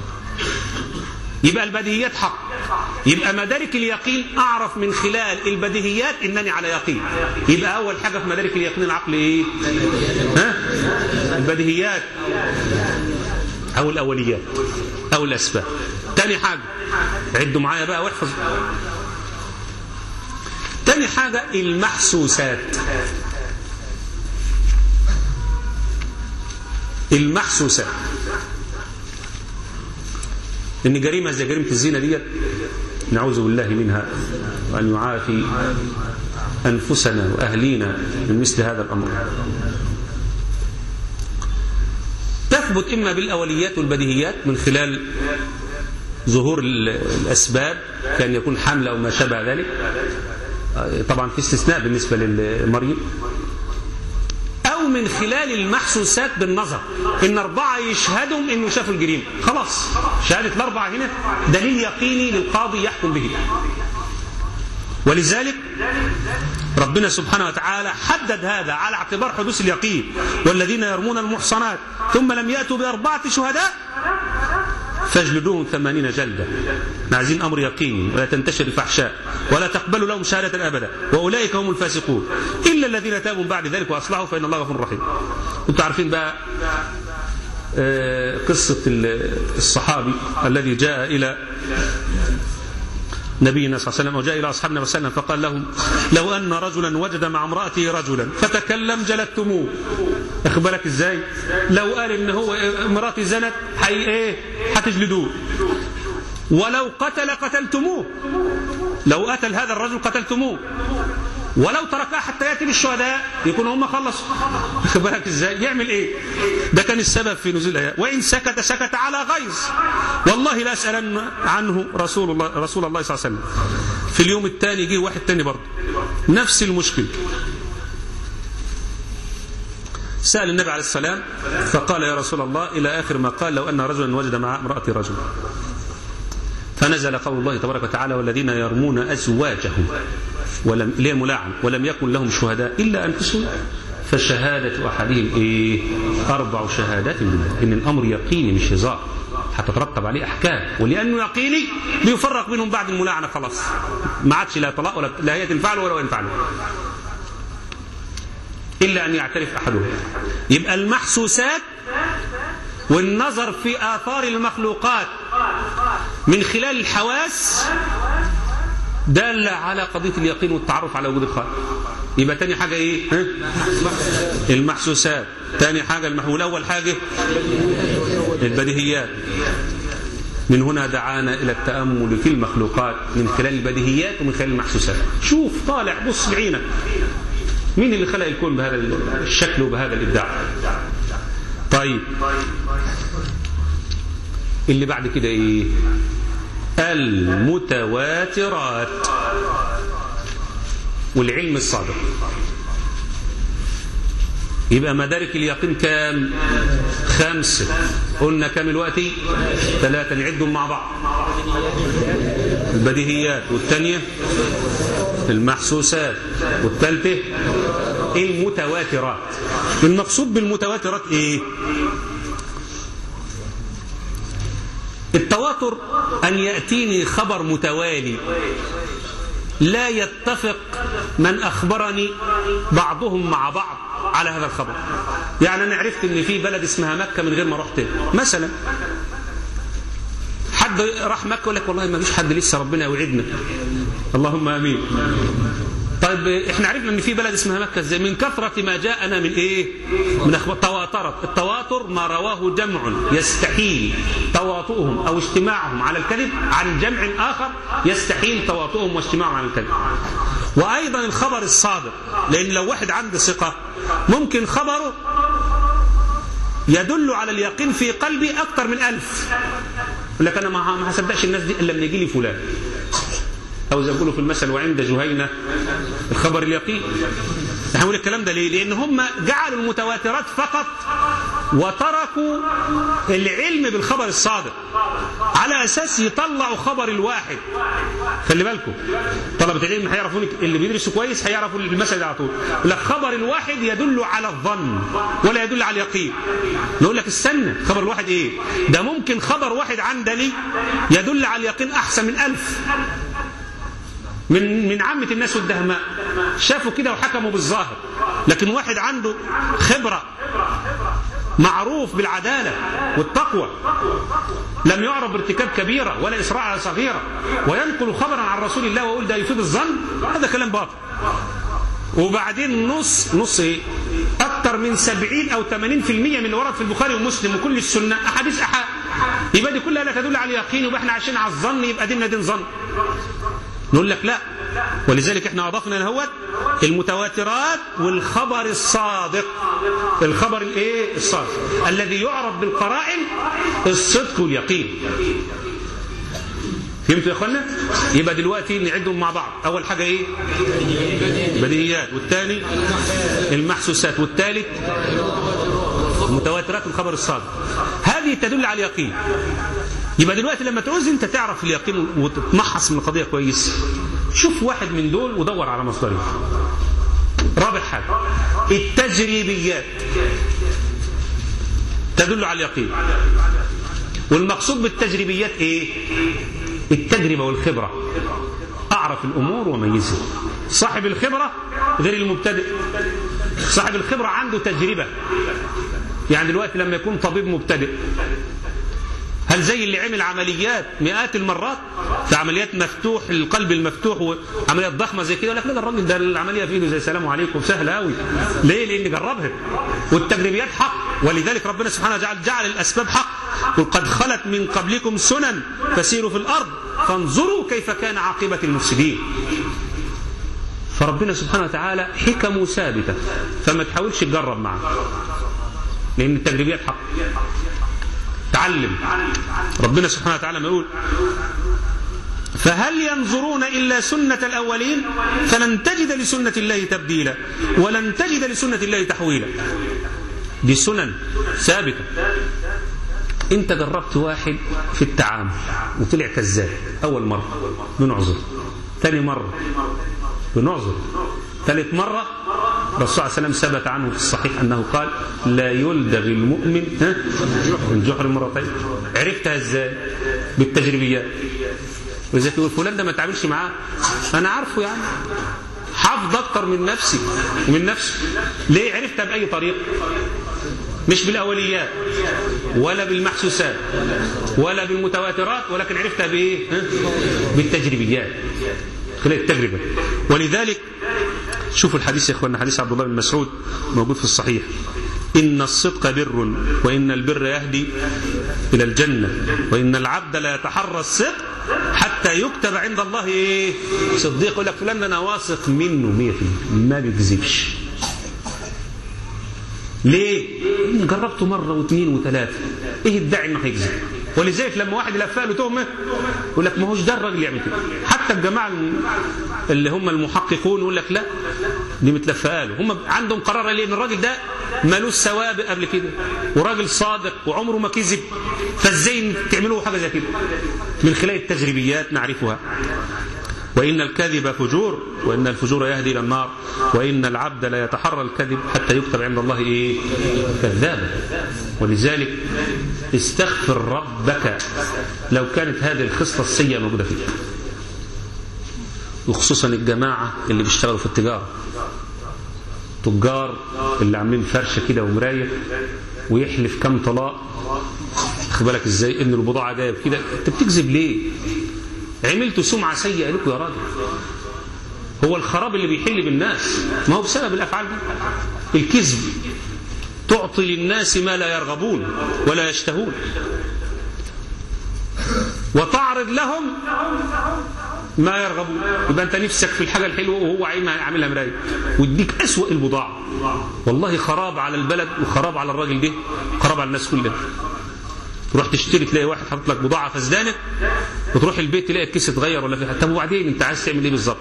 يبقى البديهيات حق يبقى مدارك اليقين أعرف من خلال البديهيات إنني على يقين يبقى أول حاجة في مدارك اليقين العقل إيه ها؟ البديهيات أو الأوليات أو الأسباب تاني حاجة عدوا معايا بقى واحفظ تاني حاجة المحسوسات المحسوسات ان جريمه زي جريمه الزنا ديت نعوذ بالله منها وان يعافي انفسنا واهلينا من مثل هذا الامر تثبت اما بالاوليات والبديهيات من خلال ظهور الاسباب كان يكون حمل او ما شابه ذلك طبعا في استثناء بالنسبه للمريم أو من خلال المحسوسات بالنظر إن أربعة يشهدوا إنه شافوا الجريمة خلاص شهادة الأربعة هنا دليل يقيني للقاضي يحكم به ولذلك ربنا سبحانه وتعالى حدد هذا على اعتبار حدوث اليقين والذين يرمون المحصنات ثم لم يأتوا بأربعة شهداء فاجلدوهم ثمانين جلدة عايزين أمر يقيني ولا تنتشر الفحشاء ولا تقبلوا لهم شهادة أبدا وأولئك هم الفاسقون إلا الذين تابوا بعد ذلك وأصلحوا فإن الله غفور رحيم أنتم عارفين بقى قصة الصحابي الذي جاء إلى نبينا صلى الله عليه وسلم وجاء إلى أصحابنا صلى الله عليه وسلم فقال لهم لو أن رجلا وجد مع امرأته رجلا فتكلم جلدتموه أخبرك إزاي لو قال إن هو امرأتي زنت حي إيه هتجلدوه ولو قتل قتلتموه لو قتل هذا الرجل قتلتموه ولو تركها حتى ياتي بالشهداء يكون هم خلصوا بالك ازاي يعمل ايه ده كان السبب في نزول الايات وان سكت سكت على غيظ والله لا اسالن عنه رسول الله رسول الله صلى الله عليه وسلم في اليوم الثاني جه واحد ثاني برضه نفس المشكله سأل النبي عليه السلام فقال يا رسول الله إلى آخر ما قال لو أن رجلا وجد مع امرأة رجل فنزل قول الله تبارك وتعالى والذين يرمون أزواجهم ولم ليه ملاعن ولم يكن لهم شهداء إلا أنفسهم فشهادة أحدهم إيه أربع شهادات بالله إن الأمر يقيني مش هزار هتترتب عليه أحكام ولأنه يقيني بيفرق بينهم بعد الملاعنة خلاص ما عادش لا طلاق ولا لا هي تنفع له ولا ينفع له إلا أن يعترف أحدهم يبقى المحسوسات والنظر في آثار المخلوقات من خلال الحواس دالة على قضية اليقين والتعرف على وجود الخالق يبقى تاني حاجة ايه ها؟ المحسوسات تاني حاجة المحول أول حاجة البديهيات من هنا دعانا إلى التأمل في المخلوقات من خلال البديهيات ومن خلال المحسوسات شوف طالع بص بعينك مين اللي خلق الكون بهذا الشكل وبهذا الإبداع طيب اللي بعد كده ايه المتواترات والعلم الصادق يبقى مدارك اليقين كام خمسة قلنا كام الوقت ثلاثة نعدهم مع بعض البديهيات والثانية المحسوسات والثالثة المتواترات المقصود بالمتواترات ايه التواتر أن يأتيني خبر متوالي لا يتفق من أخبرني بعضهم مع بعض على هذا الخبر يعني أنا عرفت أن في بلد اسمها مكة من غير ما رحت مثلا حد حد راح مكة يقول لك والله ما فيش حد لسه ربنا يوعدنا اللهم امين طيب احنا عرفنا ان في بلد اسمها مكه ازاي من كثره ما جاءنا من ايه من اخبار تواترت التواتر ما رواه جمع يستحيل تواطؤهم او اجتماعهم على الكذب عن جمع اخر يستحيل تواطؤهم واجتماعهم على الكذب وايضا الخبر الصادق لان لو واحد عنده ثقه ممكن خبره يدل على اليقين في قلبي اكثر من ألف يقول لك انا ما هصدقش الناس دي الا لما يجي لي فلان أو زي ما يقولوا في المثل وعند جهينة الخبر اليقين احنا بنقول الكلام ده ليه؟ لأن هم جعلوا المتواترات فقط وتركوا العلم بالخبر الصادق على أساس يطلعوا خبر الواحد خلي بالكم طلبة العلم هيعرفوا اللي بيدرسوا كويس هيعرفوا المثل ده على طول يقول لك خبر الواحد يدل على الظن ولا يدل على اليقين نقول لك استنى خبر الواحد ايه ده ممكن خبر واحد عندني يدل على اليقين أحسن من ألف من من عامة الناس والدهماء شافوا كده وحكموا بالظاهر لكن واحد عنده خبرة معروف بالعدالة والتقوى لم يعرف بارتكاب كبيرة ولا إسراع على صغيرة وينقل خبرا عن رسول الله ويقول ده يفيد الظن هذا كلام باطل وبعدين نص نص ايه اكتر من 70 او 80% من اللي ورد في البخاري ومسلم وكل السنه احاديث احاد يبقى دي كلها لا تدل على اليقين ويبقى احنا عايشين على الظن يبقى ديننا دين ظن نقول لك لا ولذلك احنا اضفنا لهوت المتواترات والخبر الصادق الخبر الايه الصادق الذي يعرف بالقرائن الصدق واليقين فهمتوا يا اخوانا يبقى دلوقتي نعدهم مع بعض اول حاجه ايه بديهيات والثاني المحسوسات والثالث المتواترات والخبر الصادق هذه تدل على اليقين يبقى دلوقتي لما تعوز انت تعرف اليقين وتتمحص من القضيه كويس شوف واحد من دول ودور على مصدره رابع حاجه التجريبيات تدل على اليقين والمقصود بالتجريبيات ايه التجربه والخبره اعرف الامور وميزها صاحب الخبره غير المبتدئ صاحب الخبره عنده تجربه يعني دلوقتي لما يكون طبيب مبتدئ هل زي اللي عمل عمليات مئات المرات في عمليات مفتوح القلب المفتوح وعمليات ضخمه زي كده يقول لك لا الراجل ده العمليه في ايده زي السلام عليكم سهله قوي ليه؟ لان جربها والتجريبيات حق ولذلك ربنا سبحانه وتعالى جعل الاسباب حق قل قد خلت من قبلكم سنن فسيروا في الارض فانظروا كيف كان عاقبه المفسدين فربنا سبحانه وتعالى حكمه ثابته فما تحاولش تجرب معه لان التجريبيات حق تعلم ربنا سبحانه وتعالى ما يقول فهل ينظرون إلا سنة الأولين فلن تجد لسنة الله تبديلا ولن تجد لسنة الله تحويلا دي سنن ثابتة انت جربت واحد في التعامل وطلع كذاب أول مرة بنعذر ثاني مرة بنعذر ثالث مرة الرسول صلى الله عليه وسلم ثبت عنه في الصحيح أنه قال لا يلدغ المؤمن ها الجحر مرتين عرفتها ازاي بالتجريبيات وإذا تقول فلان ده ما تعملش معاه أنا عارفه يعني حافظ أكتر من نفسي ومن نفسه ليه عرفتها بأي طريقة مش بالأوليات ولا بالمحسوسات ولا بالمتواترات ولكن عرفتها بإيه ها؟ بالتجريبيات خلال التجربة ولذلك شوفوا الحديث يا اخوانا حديث عبد الله بن مسعود موجود في الصحيح إن الصدق بر وإن البر يهدي إلى الجنة وإن العبد لا يتحرى الصدق حتى يكتب عند الله إيه صديق يقول لك فلان أنا واثق منه مية فيه ما بيكذبش ليه؟ جربته مرة واثنين وثلاثة إيه الداعي إنه هيكذب؟ ولذلك لما واحد يلفق له تهمه يقول لك ما هوش ده الراجل يعمل كده حتى الجماعه اللي هم المحققون يقول لك لا دي متلفقه له هم عندهم قرار لان الراجل ده مالوش سوابق قبل كده وراجل صادق وعمره ما كذب فازاي تعملوا حاجه زي كده من خلال التجريبيات نعرفها وإن الكذب فجور وإن الفجور يهدي إلى النار وإن العبد لا يتحرى الكذب حتى يكتب عند الله إيه كذابا ولذلك استغفر ربك لو كانت هذه الخصلة السيئة موجودة فيك وخصوصا الجماعة اللي بيشتغلوا في التجارة تجار اللي عاملين فرشة كده ومراية ويحلف كم طلاق خد بالك ازاي ان البضاعه جايه كده انت بتكذب ليه عملتوا سمعه سيئه لكم يا راجل هو الخراب اللي بيحل بالناس ما هو بسبب الافعال دي الكذب تعطي للناس ما لا يرغبون ولا يشتهون وتعرض لهم ما يرغبون يبقى انت نفسك في الحاجه الحلوه وهو عاملها مرايه ويديك اسوأ البضاعه والله خراب على البلد وخراب على الراجل ده خراب على الناس كلها تروح تشتري تلاقي واحد حاطط لك بضاعه فسدانه وتروح البيت تلاقي الكيس اتغير ولا في حاجه طب وبعدين انت عايز تعمل ايه بالظبط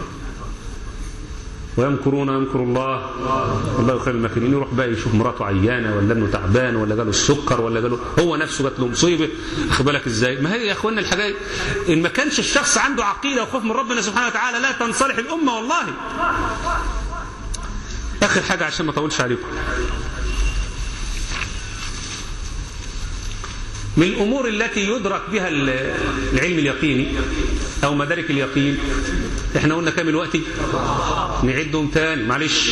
ويمكرون يمكر الله والله خير الماكرين يروح بقى يشوف مراته عيانه ولا ابنه تعبان ولا جاله السكر ولا جاله هو نفسه جات له مصيبه واخد بالك ازاي ما هي يا اخوانا الحاجات ان ما كانش الشخص عنده عقيده وخوف من ربنا سبحانه وتعالى لا تنصلح الامه والله اخر حاجه عشان ما اطولش عليكم من الأمور التي يدرك بها العلم اليقيني أو مدارك اليقين احنا قلنا كام الوقت نعدهم تاني معلش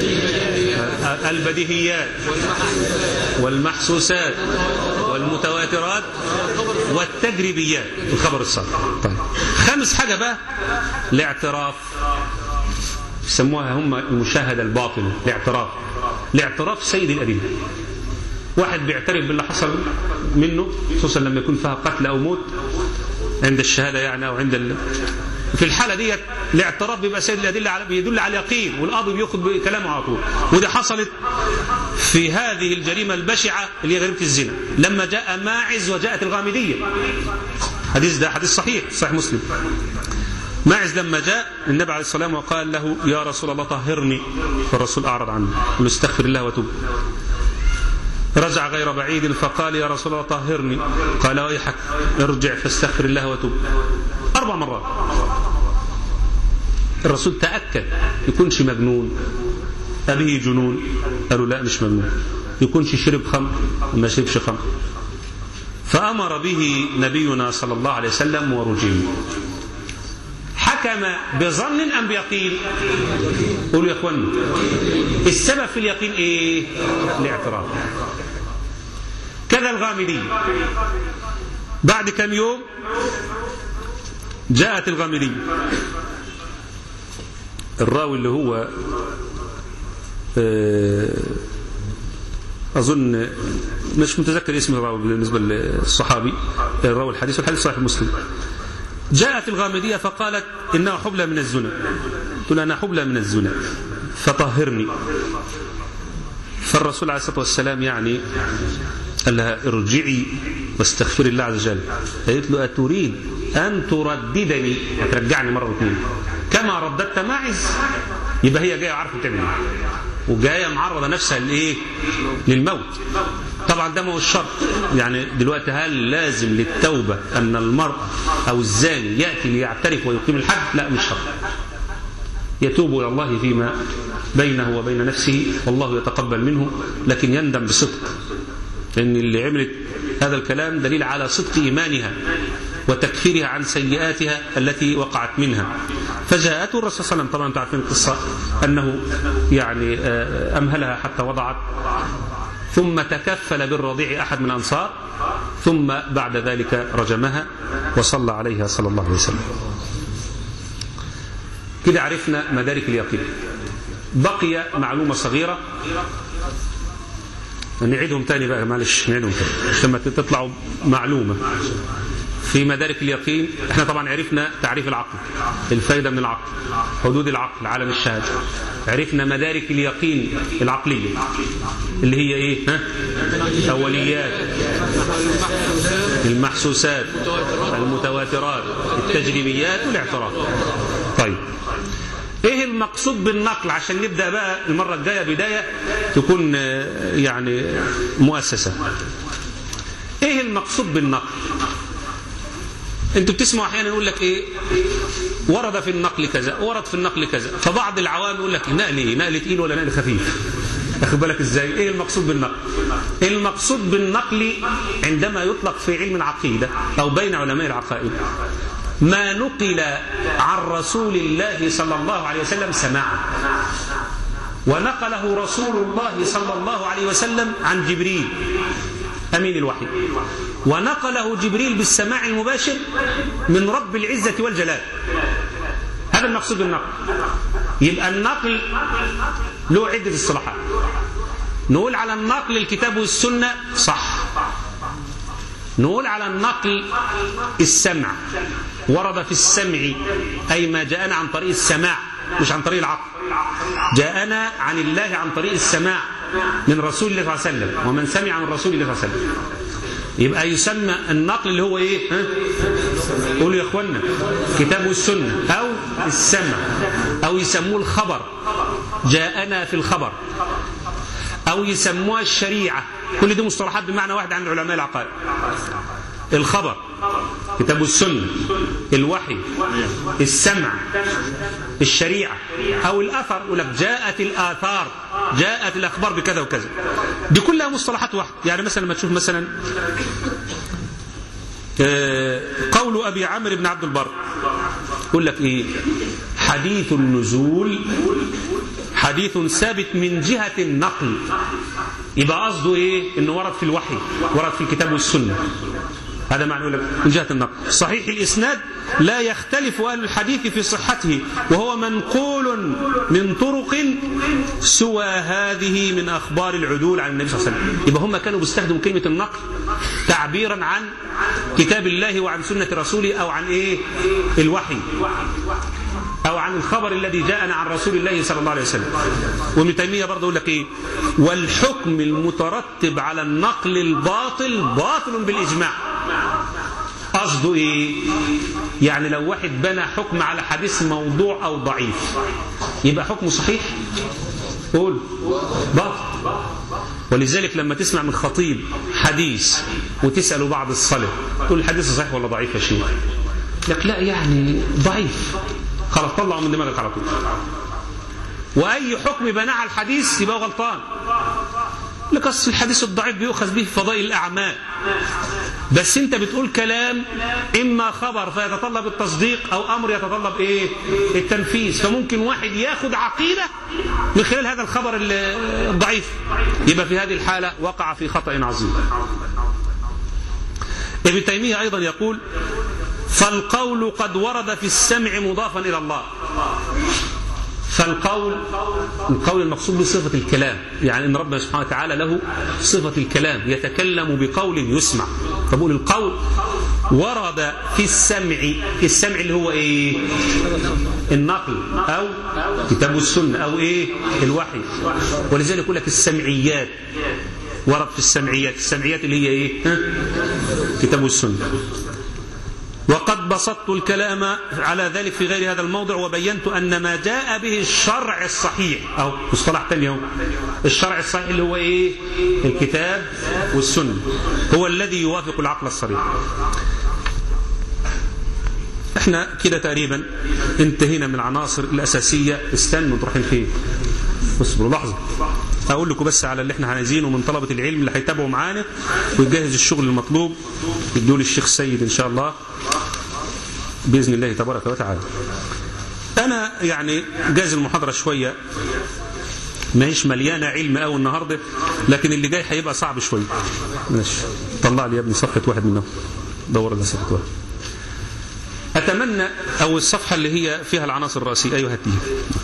البديهيات والمحسوسات والمتواترات والتجريبيات الخبر الصادق طيب خامس حاجة بقى الاعتراف يسموها هم المشاهدة الباطنة الاعتراف الاعتراف سيد الأدلة واحد بيعترف باللي حصل منه خصوصا لما يكون فيها قتل أو موت عند الشهادة يعني أو عند ال... في الحالة ديت الاعتراف بيبقى سيد الأدلة على بيدل على اليقين والقاضي بياخد بكلامه على طول ودي حصلت في هذه الجريمة البشعة اللي هي جريمة الزنا لما جاء ماعز وجاءت الغامدية حديث ده حديث صحيح صحيح مسلم ماعز لما جاء النبي عليه الصلاة والسلام وقال له يا رسول الله طهرني فالرسول أعرض عنه قال له استغفر الله وتوب رجع غير بعيد فقال يا رسول الله طهرني قال ويحك ارجع فاستغفر الله وتوب أربع مرات الرسول تأكد يكونش مجنون أبيه جنون قالوا لا مش مجنون يكونش شرب خمر ما شربش خمر فأمر به نبينا صلى الله عليه وسلم ورجم حكم بظن أم بيقين قولوا يا أخوانا السبب في اليقين إيه الاعتراف كذا الغامدي بعد كم يوم جاءت الغامدي الراوي اللي هو أظن مش متذكر اسم الراوي بالنسبة للصحابي الراوي الحديث والحديث صحيح مسلم جاءت الغامدية فقالت إنها حبلى من الزنا قلت أنا حبلى من الزنا فطهرني فالرسول عليه الصلاة والسلام يعني قال لها ارجعي واستغفر الله عز وجل قالت له أتريد أن ترددني ترجعني مرة واثنين كما رددت ماعز يبقى هي جاية عارفة تعمل وجاية معرضة نفسها لإيه للموت طبعا ده ما هو الشرط يعني دلوقتي هل لازم للتوبة أن المرء أو الزاني يأتي ليعترف ويقيم الحد لا مش شرط يتوب إلى الله فيما بينه وبين نفسه والله يتقبل منه لكن يندم بصدق لأن اللي عملت هذا الكلام دليل على صدق إيمانها وتكفيرها عن سيئاتها التي وقعت منها فجاءته الرسول صلى الله عليه وسلم طبعا تعرفين القصة أنه يعني أمهلها حتى وضعت ثم تكفل بالرضيع أحد من الأنصار ثم بعد ذلك رجمها وصلى عليها صلى الله عليه وسلم كده عرفنا مدارك اليقين بقي معلومة صغيرة نعيدهم تاني بقى معلش نعيدهم تاني عشان ما تطلعوا معلومة في مدارك اليقين احنا طبعا عرفنا تعريف العقل الفايدة من العقل حدود العقل عالم الشهادة عرفنا مدارك اليقين العقلية اللي هي ايه ها؟ أوليات المحسوسات المتواترات التجريبيات والاعتراف طيب ايه المقصود بالنقل عشان نبدأ بقى المرة الجاية بداية تكون يعني مؤسسة ايه المقصود بالنقل انتوا بتسمعوا احيانا يقول لك ايه ورد في النقل كذا ورد في النقل كذا فبعض العوام يقول لك نقل ايه نقل تقيل ولا نقل خفيف اخد بالك ازاي ايه المقصود بالنقل المقصود بالنقل عندما يطلق في علم العقيدة او بين علماء العقائد ما نقل عن رسول الله صلى الله عليه وسلم سماعا ونقله رسول الله صلى الله عليه وسلم عن جبريل أمين الوحي ونقله جبريل بالسماع المباشر من رب العزة والجلال هذا المقصود بالنقل يبقى النقل له عدة اصطلاحات نقول على النقل الكتاب والسنة صح نقول على النقل السمع ورد في السمع أي ما جاءنا عن طريق السماع مش عن طريق العقل جاءنا عن الله عن طريق السماع من رسول الله صلى الله عليه وسلم ومن سمع من رسول الله صلى الله عليه وسلم يبقى يسمى النقل اللي هو ايه ها؟ قولوا يا اخوانا كتاب والسنه او السمع او يسموه الخبر جاءنا في الخبر او يسموها الشريعه كل دي مصطلحات بمعنى واحد عند علماء العقائد الخبر كتاب السنة الوحي السمع الشريعة أو الأثر يقول لك جاءت الآثار جاءت الأخبار بكذا وكذا دي كلها مصطلحات واحدة يعني مثلا لما تشوف مثلا قول أبي عمرو بن عبد البر يقول لك إيه حديث النزول حديث ثابت من جهة النقل يبقى قصده ايه انه ورد في الوحي ورد في الكتاب والسنه هذا معنى يقول لك من جهه النقل صحيح الاسناد لا يختلف اهل الحديث في صحته وهو منقول من طرق سوى هذه من اخبار العدول عن النبي صلى الله عليه وسلم يبقى هم كانوا بيستخدموا كلمه النقل تعبيرا عن كتاب الله وعن سنه رسوله او عن ايه الوحي أو عن الخبر الذي جاءنا عن رسول الله صلى الله عليه وسلم وابن تيمية برضه يقول لك إيه والحكم المترتب على النقل الباطل باطل بالإجماع قصده إيه يعني لو واحد بنى حكم على حديث موضوع أو ضعيف يبقى حكمه صحيح قول باطل ولذلك لما تسمع من خطيب حديث وتسأله بعد الصلاة تقول الحديث صحيح ولا ضعيف يا شيخ لك لا يعني ضعيف خلاص طلعوا من دماغك على طول واي حكم بناء على الحديث يبقى غلطان لك اصل الحديث الضعيف بيؤخذ به فضائل الاعمال بس انت بتقول كلام اما خبر فيتطلب التصديق او امر يتطلب ايه التنفيذ فممكن واحد ياخد عقيده من خلال هذا الخبر الضعيف يبقى في هذه الحاله وقع في خطا عظيم ابن تيميه ايضا يقول فالقول قد ورد في السمع مضافا إلى الله فالقول القول المقصود بصفة الكلام يعني إن ربنا سبحانه وتعالى له صفة الكلام يتكلم بقول يسمع فبقول القول ورد في السمع في السمع اللي هو ايه النقل او كتاب السنة او ايه الوحي ولذلك يقول لك السمعيات ورد في السمعيات السمعيات اللي هي ايه ها؟ كتاب السنة وقد بسطت الكلام على ذلك في غير هذا الموضع وبينت أن ما جاء به الشرع الصحيح أو مصطلح تاني هو الشرع الصحيح اللي هو إيه الكتاب والسنة هو الذي يوافق العقل الصريح احنا كده تقريبا انتهينا من العناصر الأساسية استنوا رايحين فين اصبروا لحظة أقول لكم بس على اللي احنا عايزينه من طلبة العلم اللي هيتابعوا معانا ويجهز الشغل المطلوب يدوا الشيخ سيد إن شاء الله بإذن الله تبارك وتعالى أنا يعني جاز المحاضرة شوية ماهيش مليانة علم قوي النهاردة لكن اللي جاي هيبقى صعب شوية ماشي طلع لي يا ابني صفحة واحد منهم دور لي صفحة واحد أتمنى أو الصفحة اللي هي فيها العناصر الرئيسية أيوة هاتيها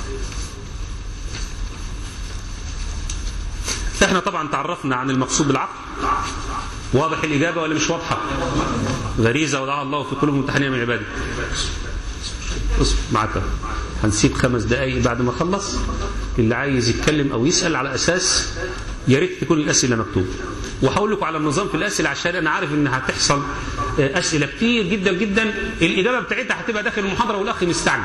احنا طبعا تعرفنا عن المقصود بالعقل واضح الإجابة ولا مش واضحة غريزة وضعها الله في قلوب متحنية من عباده اصبر معك هنسيب خمس دقايق بعد ما اخلص اللي عايز يتكلم او يسأل على اساس يا ريت تكون الاسئله مكتوبه وهقول لكم على النظام في الاسئله عشان انا عارف ان هتحصل اسئله كتير جدا جدا الاجابه بتاعتها هتبقى داخل المحاضره والاخ مستعجل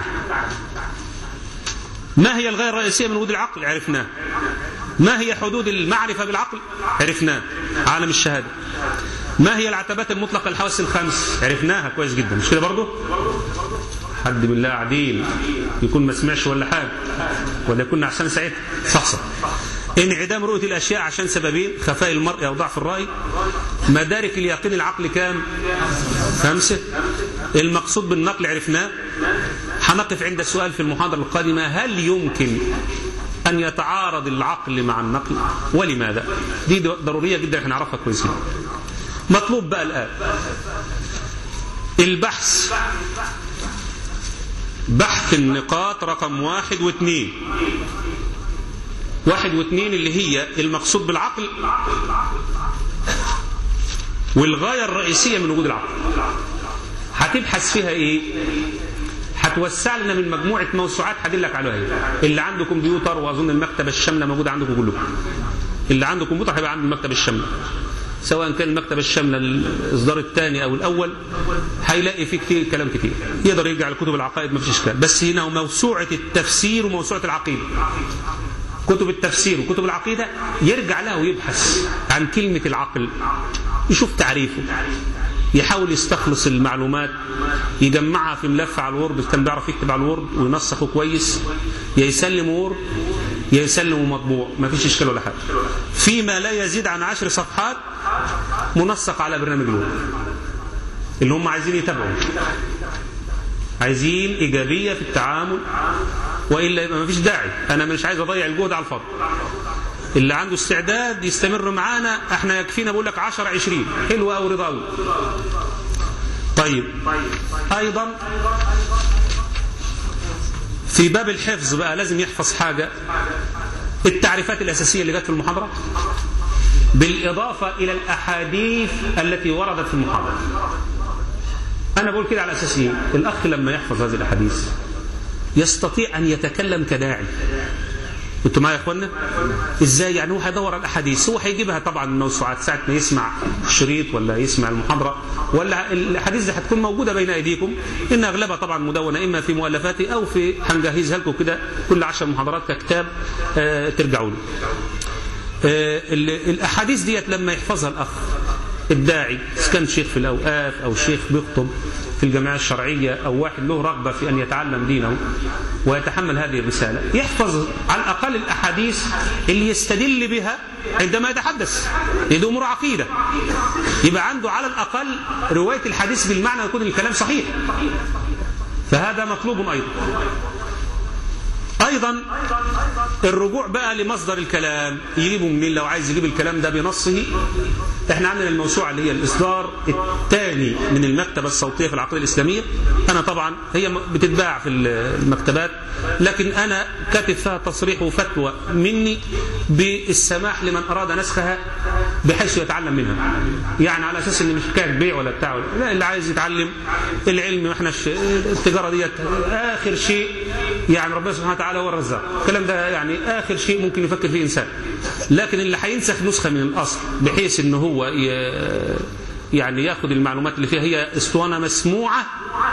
ما هي الغايه الرئيسيه من وجود العقل عرفناه ما هي حدود المعرفة بالعقل عرفناه عالم الشهادة ما هي العتبات المطلقة للحواس الخمس عرفناها كويس جدا مش كده برضه حد بالله قاعدين يكون ما سمعش ولا حاجة ولا يكون عشان ساعتها صح صح انعدام رؤية الأشياء عشان سببين خفاء المرء أو ضعف الرأي مدارك اليقين العقل كام خمسة المقصود بالنقل عرفناه هنقف عند السؤال في المحاضرة القادمة هل يمكن أن يتعارض العقل مع النقل ولماذا دي ضرورية جدا احنا نعرفها كويس مطلوب بقى الآن البحث بحث النقاط رقم واحد واثنين واحد واثنين اللي هي المقصود بالعقل والغاية الرئيسية من وجود العقل هتبحث فيها ايه هتوسع لنا من مجموعة موسوعات هدلك عليها ايه اللي عنده كمبيوتر واظن المكتبة الشاملة موجودة عندكم كلكم اللي عنده كمبيوتر هيبقى عنده المكتبة الشاملة سواء كان المكتبة الشاملة الإصدار الثاني أو الأول هيلاقي فيه كتير كلام كتير يقدر يرجع لكتب العقائد ما فيش إشكال بس هنا موسوعة التفسير وموسوعة العقيدة كتب التفسير وكتب العقيدة يرجع لها ويبحث عن كلمة العقل يشوف تعريفه يحاول يستخلص المعلومات يجمعها في ملف على الوورد كان بيعرف يكتب على الوورد وينسخه كويس يا يسلم وورد يا يسلم مطبوع ما فيش اشكال ولا حاجه فيما لا يزيد عن عشر صفحات منسق على برنامج الوورد اللي هم عايزين يتابعوا عايزين ايجابيه في التعامل والا يبقى ما فيش داعي انا مش عايز اضيع الجهد على الفاضي اللي عنده استعداد يستمر معانا احنا يكفينا بقول لك 10 20 حلوه قوي رضا قوي طيب ايضا في باب الحفظ بقى لازم يحفظ حاجه التعريفات الاساسيه اللي جت في المحاضره بالاضافه الى الاحاديث التي وردت في المحاضره انا بقول كده على اساس ايه الاخ لما يحفظ هذه الاحاديث يستطيع ان يتكلم كداعي انتوا معايا يا اخوانا ازاي يعني هو هيدور على الاحاديث هو هيجيبها طبعا من الموسوعات ساعه ما يسمع الشريط ولا يسمع المحاضره ولا الاحاديث دي هتكون موجوده بين ايديكم ان اغلبها طبعا مدونه اما في مؤلفاتي او في هنجهزها لكم كده كل عشر محاضرات ككتاب آه ترجعوا له آه الاحاديث ديت لما يحفظها الاخ الداعي إذا كان شيخ في الأوقاف أو شيخ بيخطب في الجمعية الشرعية أو واحد له رغبة في أن يتعلم دينه ويتحمل هذه الرسالة يحفظ على الأقل الأحاديث اللي يستدل بها عندما يتحدث دي أمور عقيدة يبقى عنده على الأقل رواية الحديث بالمعنى يكون الكلام صحيح فهذا مطلوب أيضا ايضا الرجوع بقى لمصدر الكلام يجيبه منين لو عايز يجيب الكلام ده بنصه احنا عندنا الموسوعه اللي هي الاصدار الثاني من المكتبه الصوتيه في العقيده الاسلاميه انا طبعا هي بتتباع في المكتبات لكن انا كاتب فيها تصريح وفتوى مني بالسماح لمن اراد نسخها بحيث يتعلم منها يعني على اساس ان مش حكايه بيع ولا بتاع ولا لا اللي عايز يتعلم العلم واحنا التجاره ديت اخر شيء يعني ربنا سبحانه وتعالى هو الرزاق الكلام ده يعني آخر شيء ممكن يفكر فيه إنسان لكن اللي هينسخ نسخة من الأصل بحيث إن هو يعني ياخد المعلومات اللي فيها هي اسطوانة مسموعة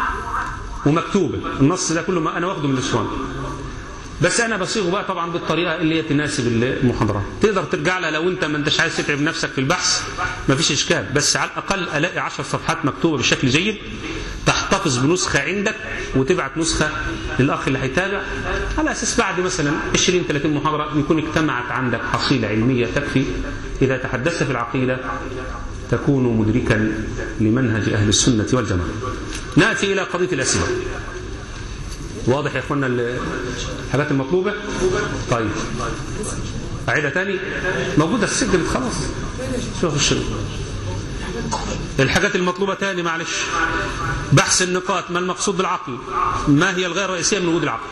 ومكتوبة النص ده كله ما أنا واخده من الاسطوانة بس انا بصيغه بقى طبعا بالطريقه اللي هي تناسب المحاضرات تقدر ترجع لها لو انت ما انتش عايز تتعب نفسك في البحث ما فيش اشكال بس على الاقل الاقي 10 صفحات مكتوبه بشكل جيد تحتفظ بنسخه عندك وتبعت نسخه للاخ اللي هيتابع على اساس بعد مثلا 20 30 محاضره يكون اجتمعت عندك حصيله علميه تكفي اذا تحدثت في العقيده تكون مدركا لمنهج اهل السنه والجماعه ناتي الى قضيه الاسئله واضح يا اخوانا الحاجات المطلوبة طيب أعيدها تاني موجودة السجل خلاص شوف الشريط الحاجات المطلوبة تاني معلش بحث النقاط ما المقصود بالعقل ما هي الغاية الرئيسية من وجود العقل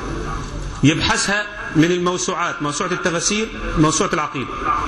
يبحثها من الموسوعات موسوعة التفاسير موسوعة العقيدة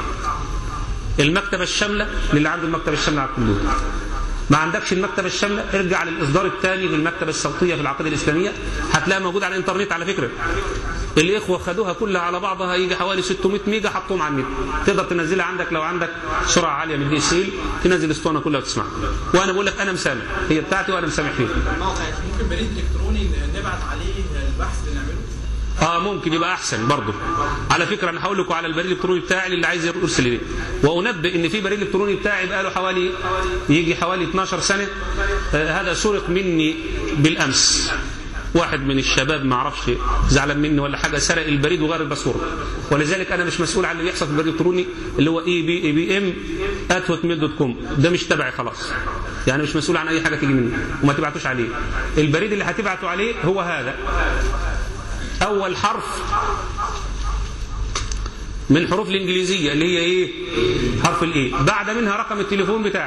المكتبة الشاملة للي عنده المكتبة الشاملة على الكمبيوتر ما عندكش المكتبة الشاملة ارجع للإصدار الثاني في المكتبة الصوتية في العقيدة الإسلامية هتلاقيها موجودة على الإنترنت على فكرة الإخوة خدوها كلها على بعضها يجي حوالي 600 ميجا حطوهم على النت تقدر تنزلها عندك لو عندك سرعة عالية من دي سيل تنزل الاسطوانة كلها وتسمعها وأنا بقول لك أنا مسامح هي بتاعتي وأنا مسامح فيها ممكن بريد إلكتروني نبعت عليه البحث اللي نعمله اه ممكن يبقى احسن برضه على فكره انا هقول لكم على البريد الالكتروني بتاعي اللي عايز يرسل اليه وانبه ان في بريد الالكتروني بتاعي بقى له حوالي يجي حوالي 12 سنه آه هذا سرق مني بالامس واحد من الشباب ما اعرفش زعلان مني ولا حاجه سرق البريد وغير الباسورد ولذلك انا مش مسؤول عن اللي بيحصل في البريد الالكتروني اللي هو اي بي اي بي ام @hotmail دوت كوم ده مش تبعي خلاص يعني مش مسؤول عن اي حاجه تيجي مني وما تبعتوش عليه البريد اللي هتبعتوا عليه هو هذا أول حرف من حروف الإنجليزية اللي هي إيه حرف الإيه بعد منها رقم التليفون بتاعك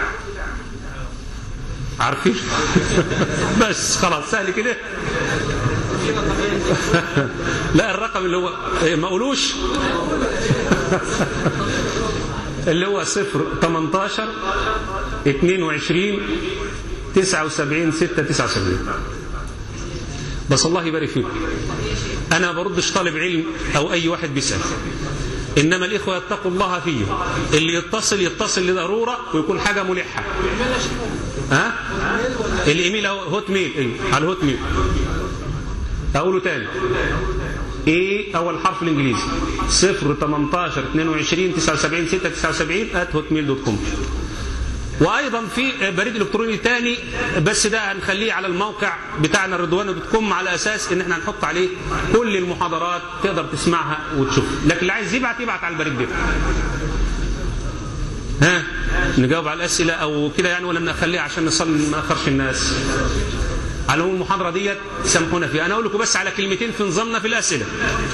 عارفين بس خلاص سهل كده لا الرقم اللي هو ما قولوش اللي هو صفر 18 22 79 6 79 بس الله يبارك فيكم انا ما بردش طالب علم او اي واحد بيسال انما الاخوه يتقوا الله فيه اللي يتصل يتصل لضروره ويكون حاجه ملحه ها الايميل هو هوت ميل ايوه على الهوت ميل اقوله تاني ايه اول حرف الانجليزي 0 18 22 79 6 79 ات هوت ميل دوت كوم وايضا في بريد الكتروني تاني بس ده هنخليه على الموقع بتاعنا الرضوان دوت كوم على اساس ان احنا هنحط عليه كل المحاضرات تقدر تسمعها وتشوفها لكن اللي عايز يبعت يبعت على البريد ده ها نجاوب على الاسئله او كده يعني ولا نخليها عشان نصلي ما ناخرش الناس على العموم المحاضره ديت سامحونا فيها انا اقول لكم بس على كلمتين في نظامنا في الاسئله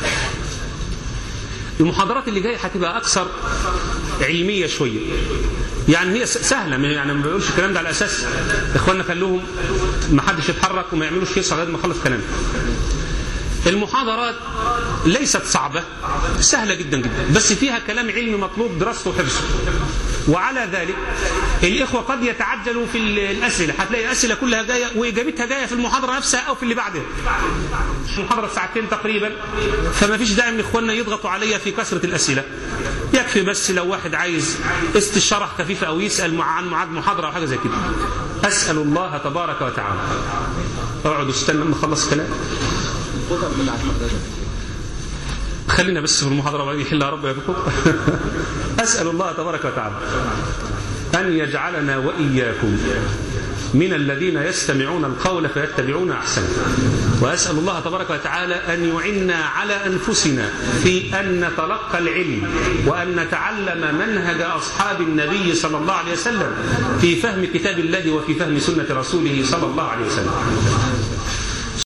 المحاضرات اللي جايه هتبقى اكثر علميه شويه يعني هي سهله يعني ما بقولش الكلام ده على اساس اخواننا خلوهم ما حدش يتحرك وما يعملوش كيس لغايه ما اخلص كلامي المحاضرات ليست صعبة سهلة جدا جدا بس فيها كلام علمي مطلوب دراسته وحفظه وعلى ذلك الإخوة قد يتعجلوا في الأسئلة هتلاقي الأسئلة كلها جاية وإجابتها جاية في المحاضرة نفسها أو في اللي بعدها المحاضرة ساعتين تقريبا فما فيش داعي من إخواننا يضغطوا عليا في كثرة الأسئلة يكفي بس لو واحد عايز استشارة خفيفة أو يسأل عن معاد محاضرة أو حاجة زي كده أسأل الله تبارك وتعالى اقعدوا استنى لما اخلص كلام خلينا بس في المحاضرة وبعدين يحلها رب يفكم أسأل الله تبارك وتعالى أن يجعلنا وإياكم من الذين يستمعون القول فيتبعون أحسنه وأسأل الله تبارك وتعالى أن يعنا على أنفسنا في أن نتلقى العلم وأن نتعلم منهج أصحاب النبي صلى الله عليه وسلم في فهم كتاب الله وفي فهم سنة رسوله صلى الله عليه وسلم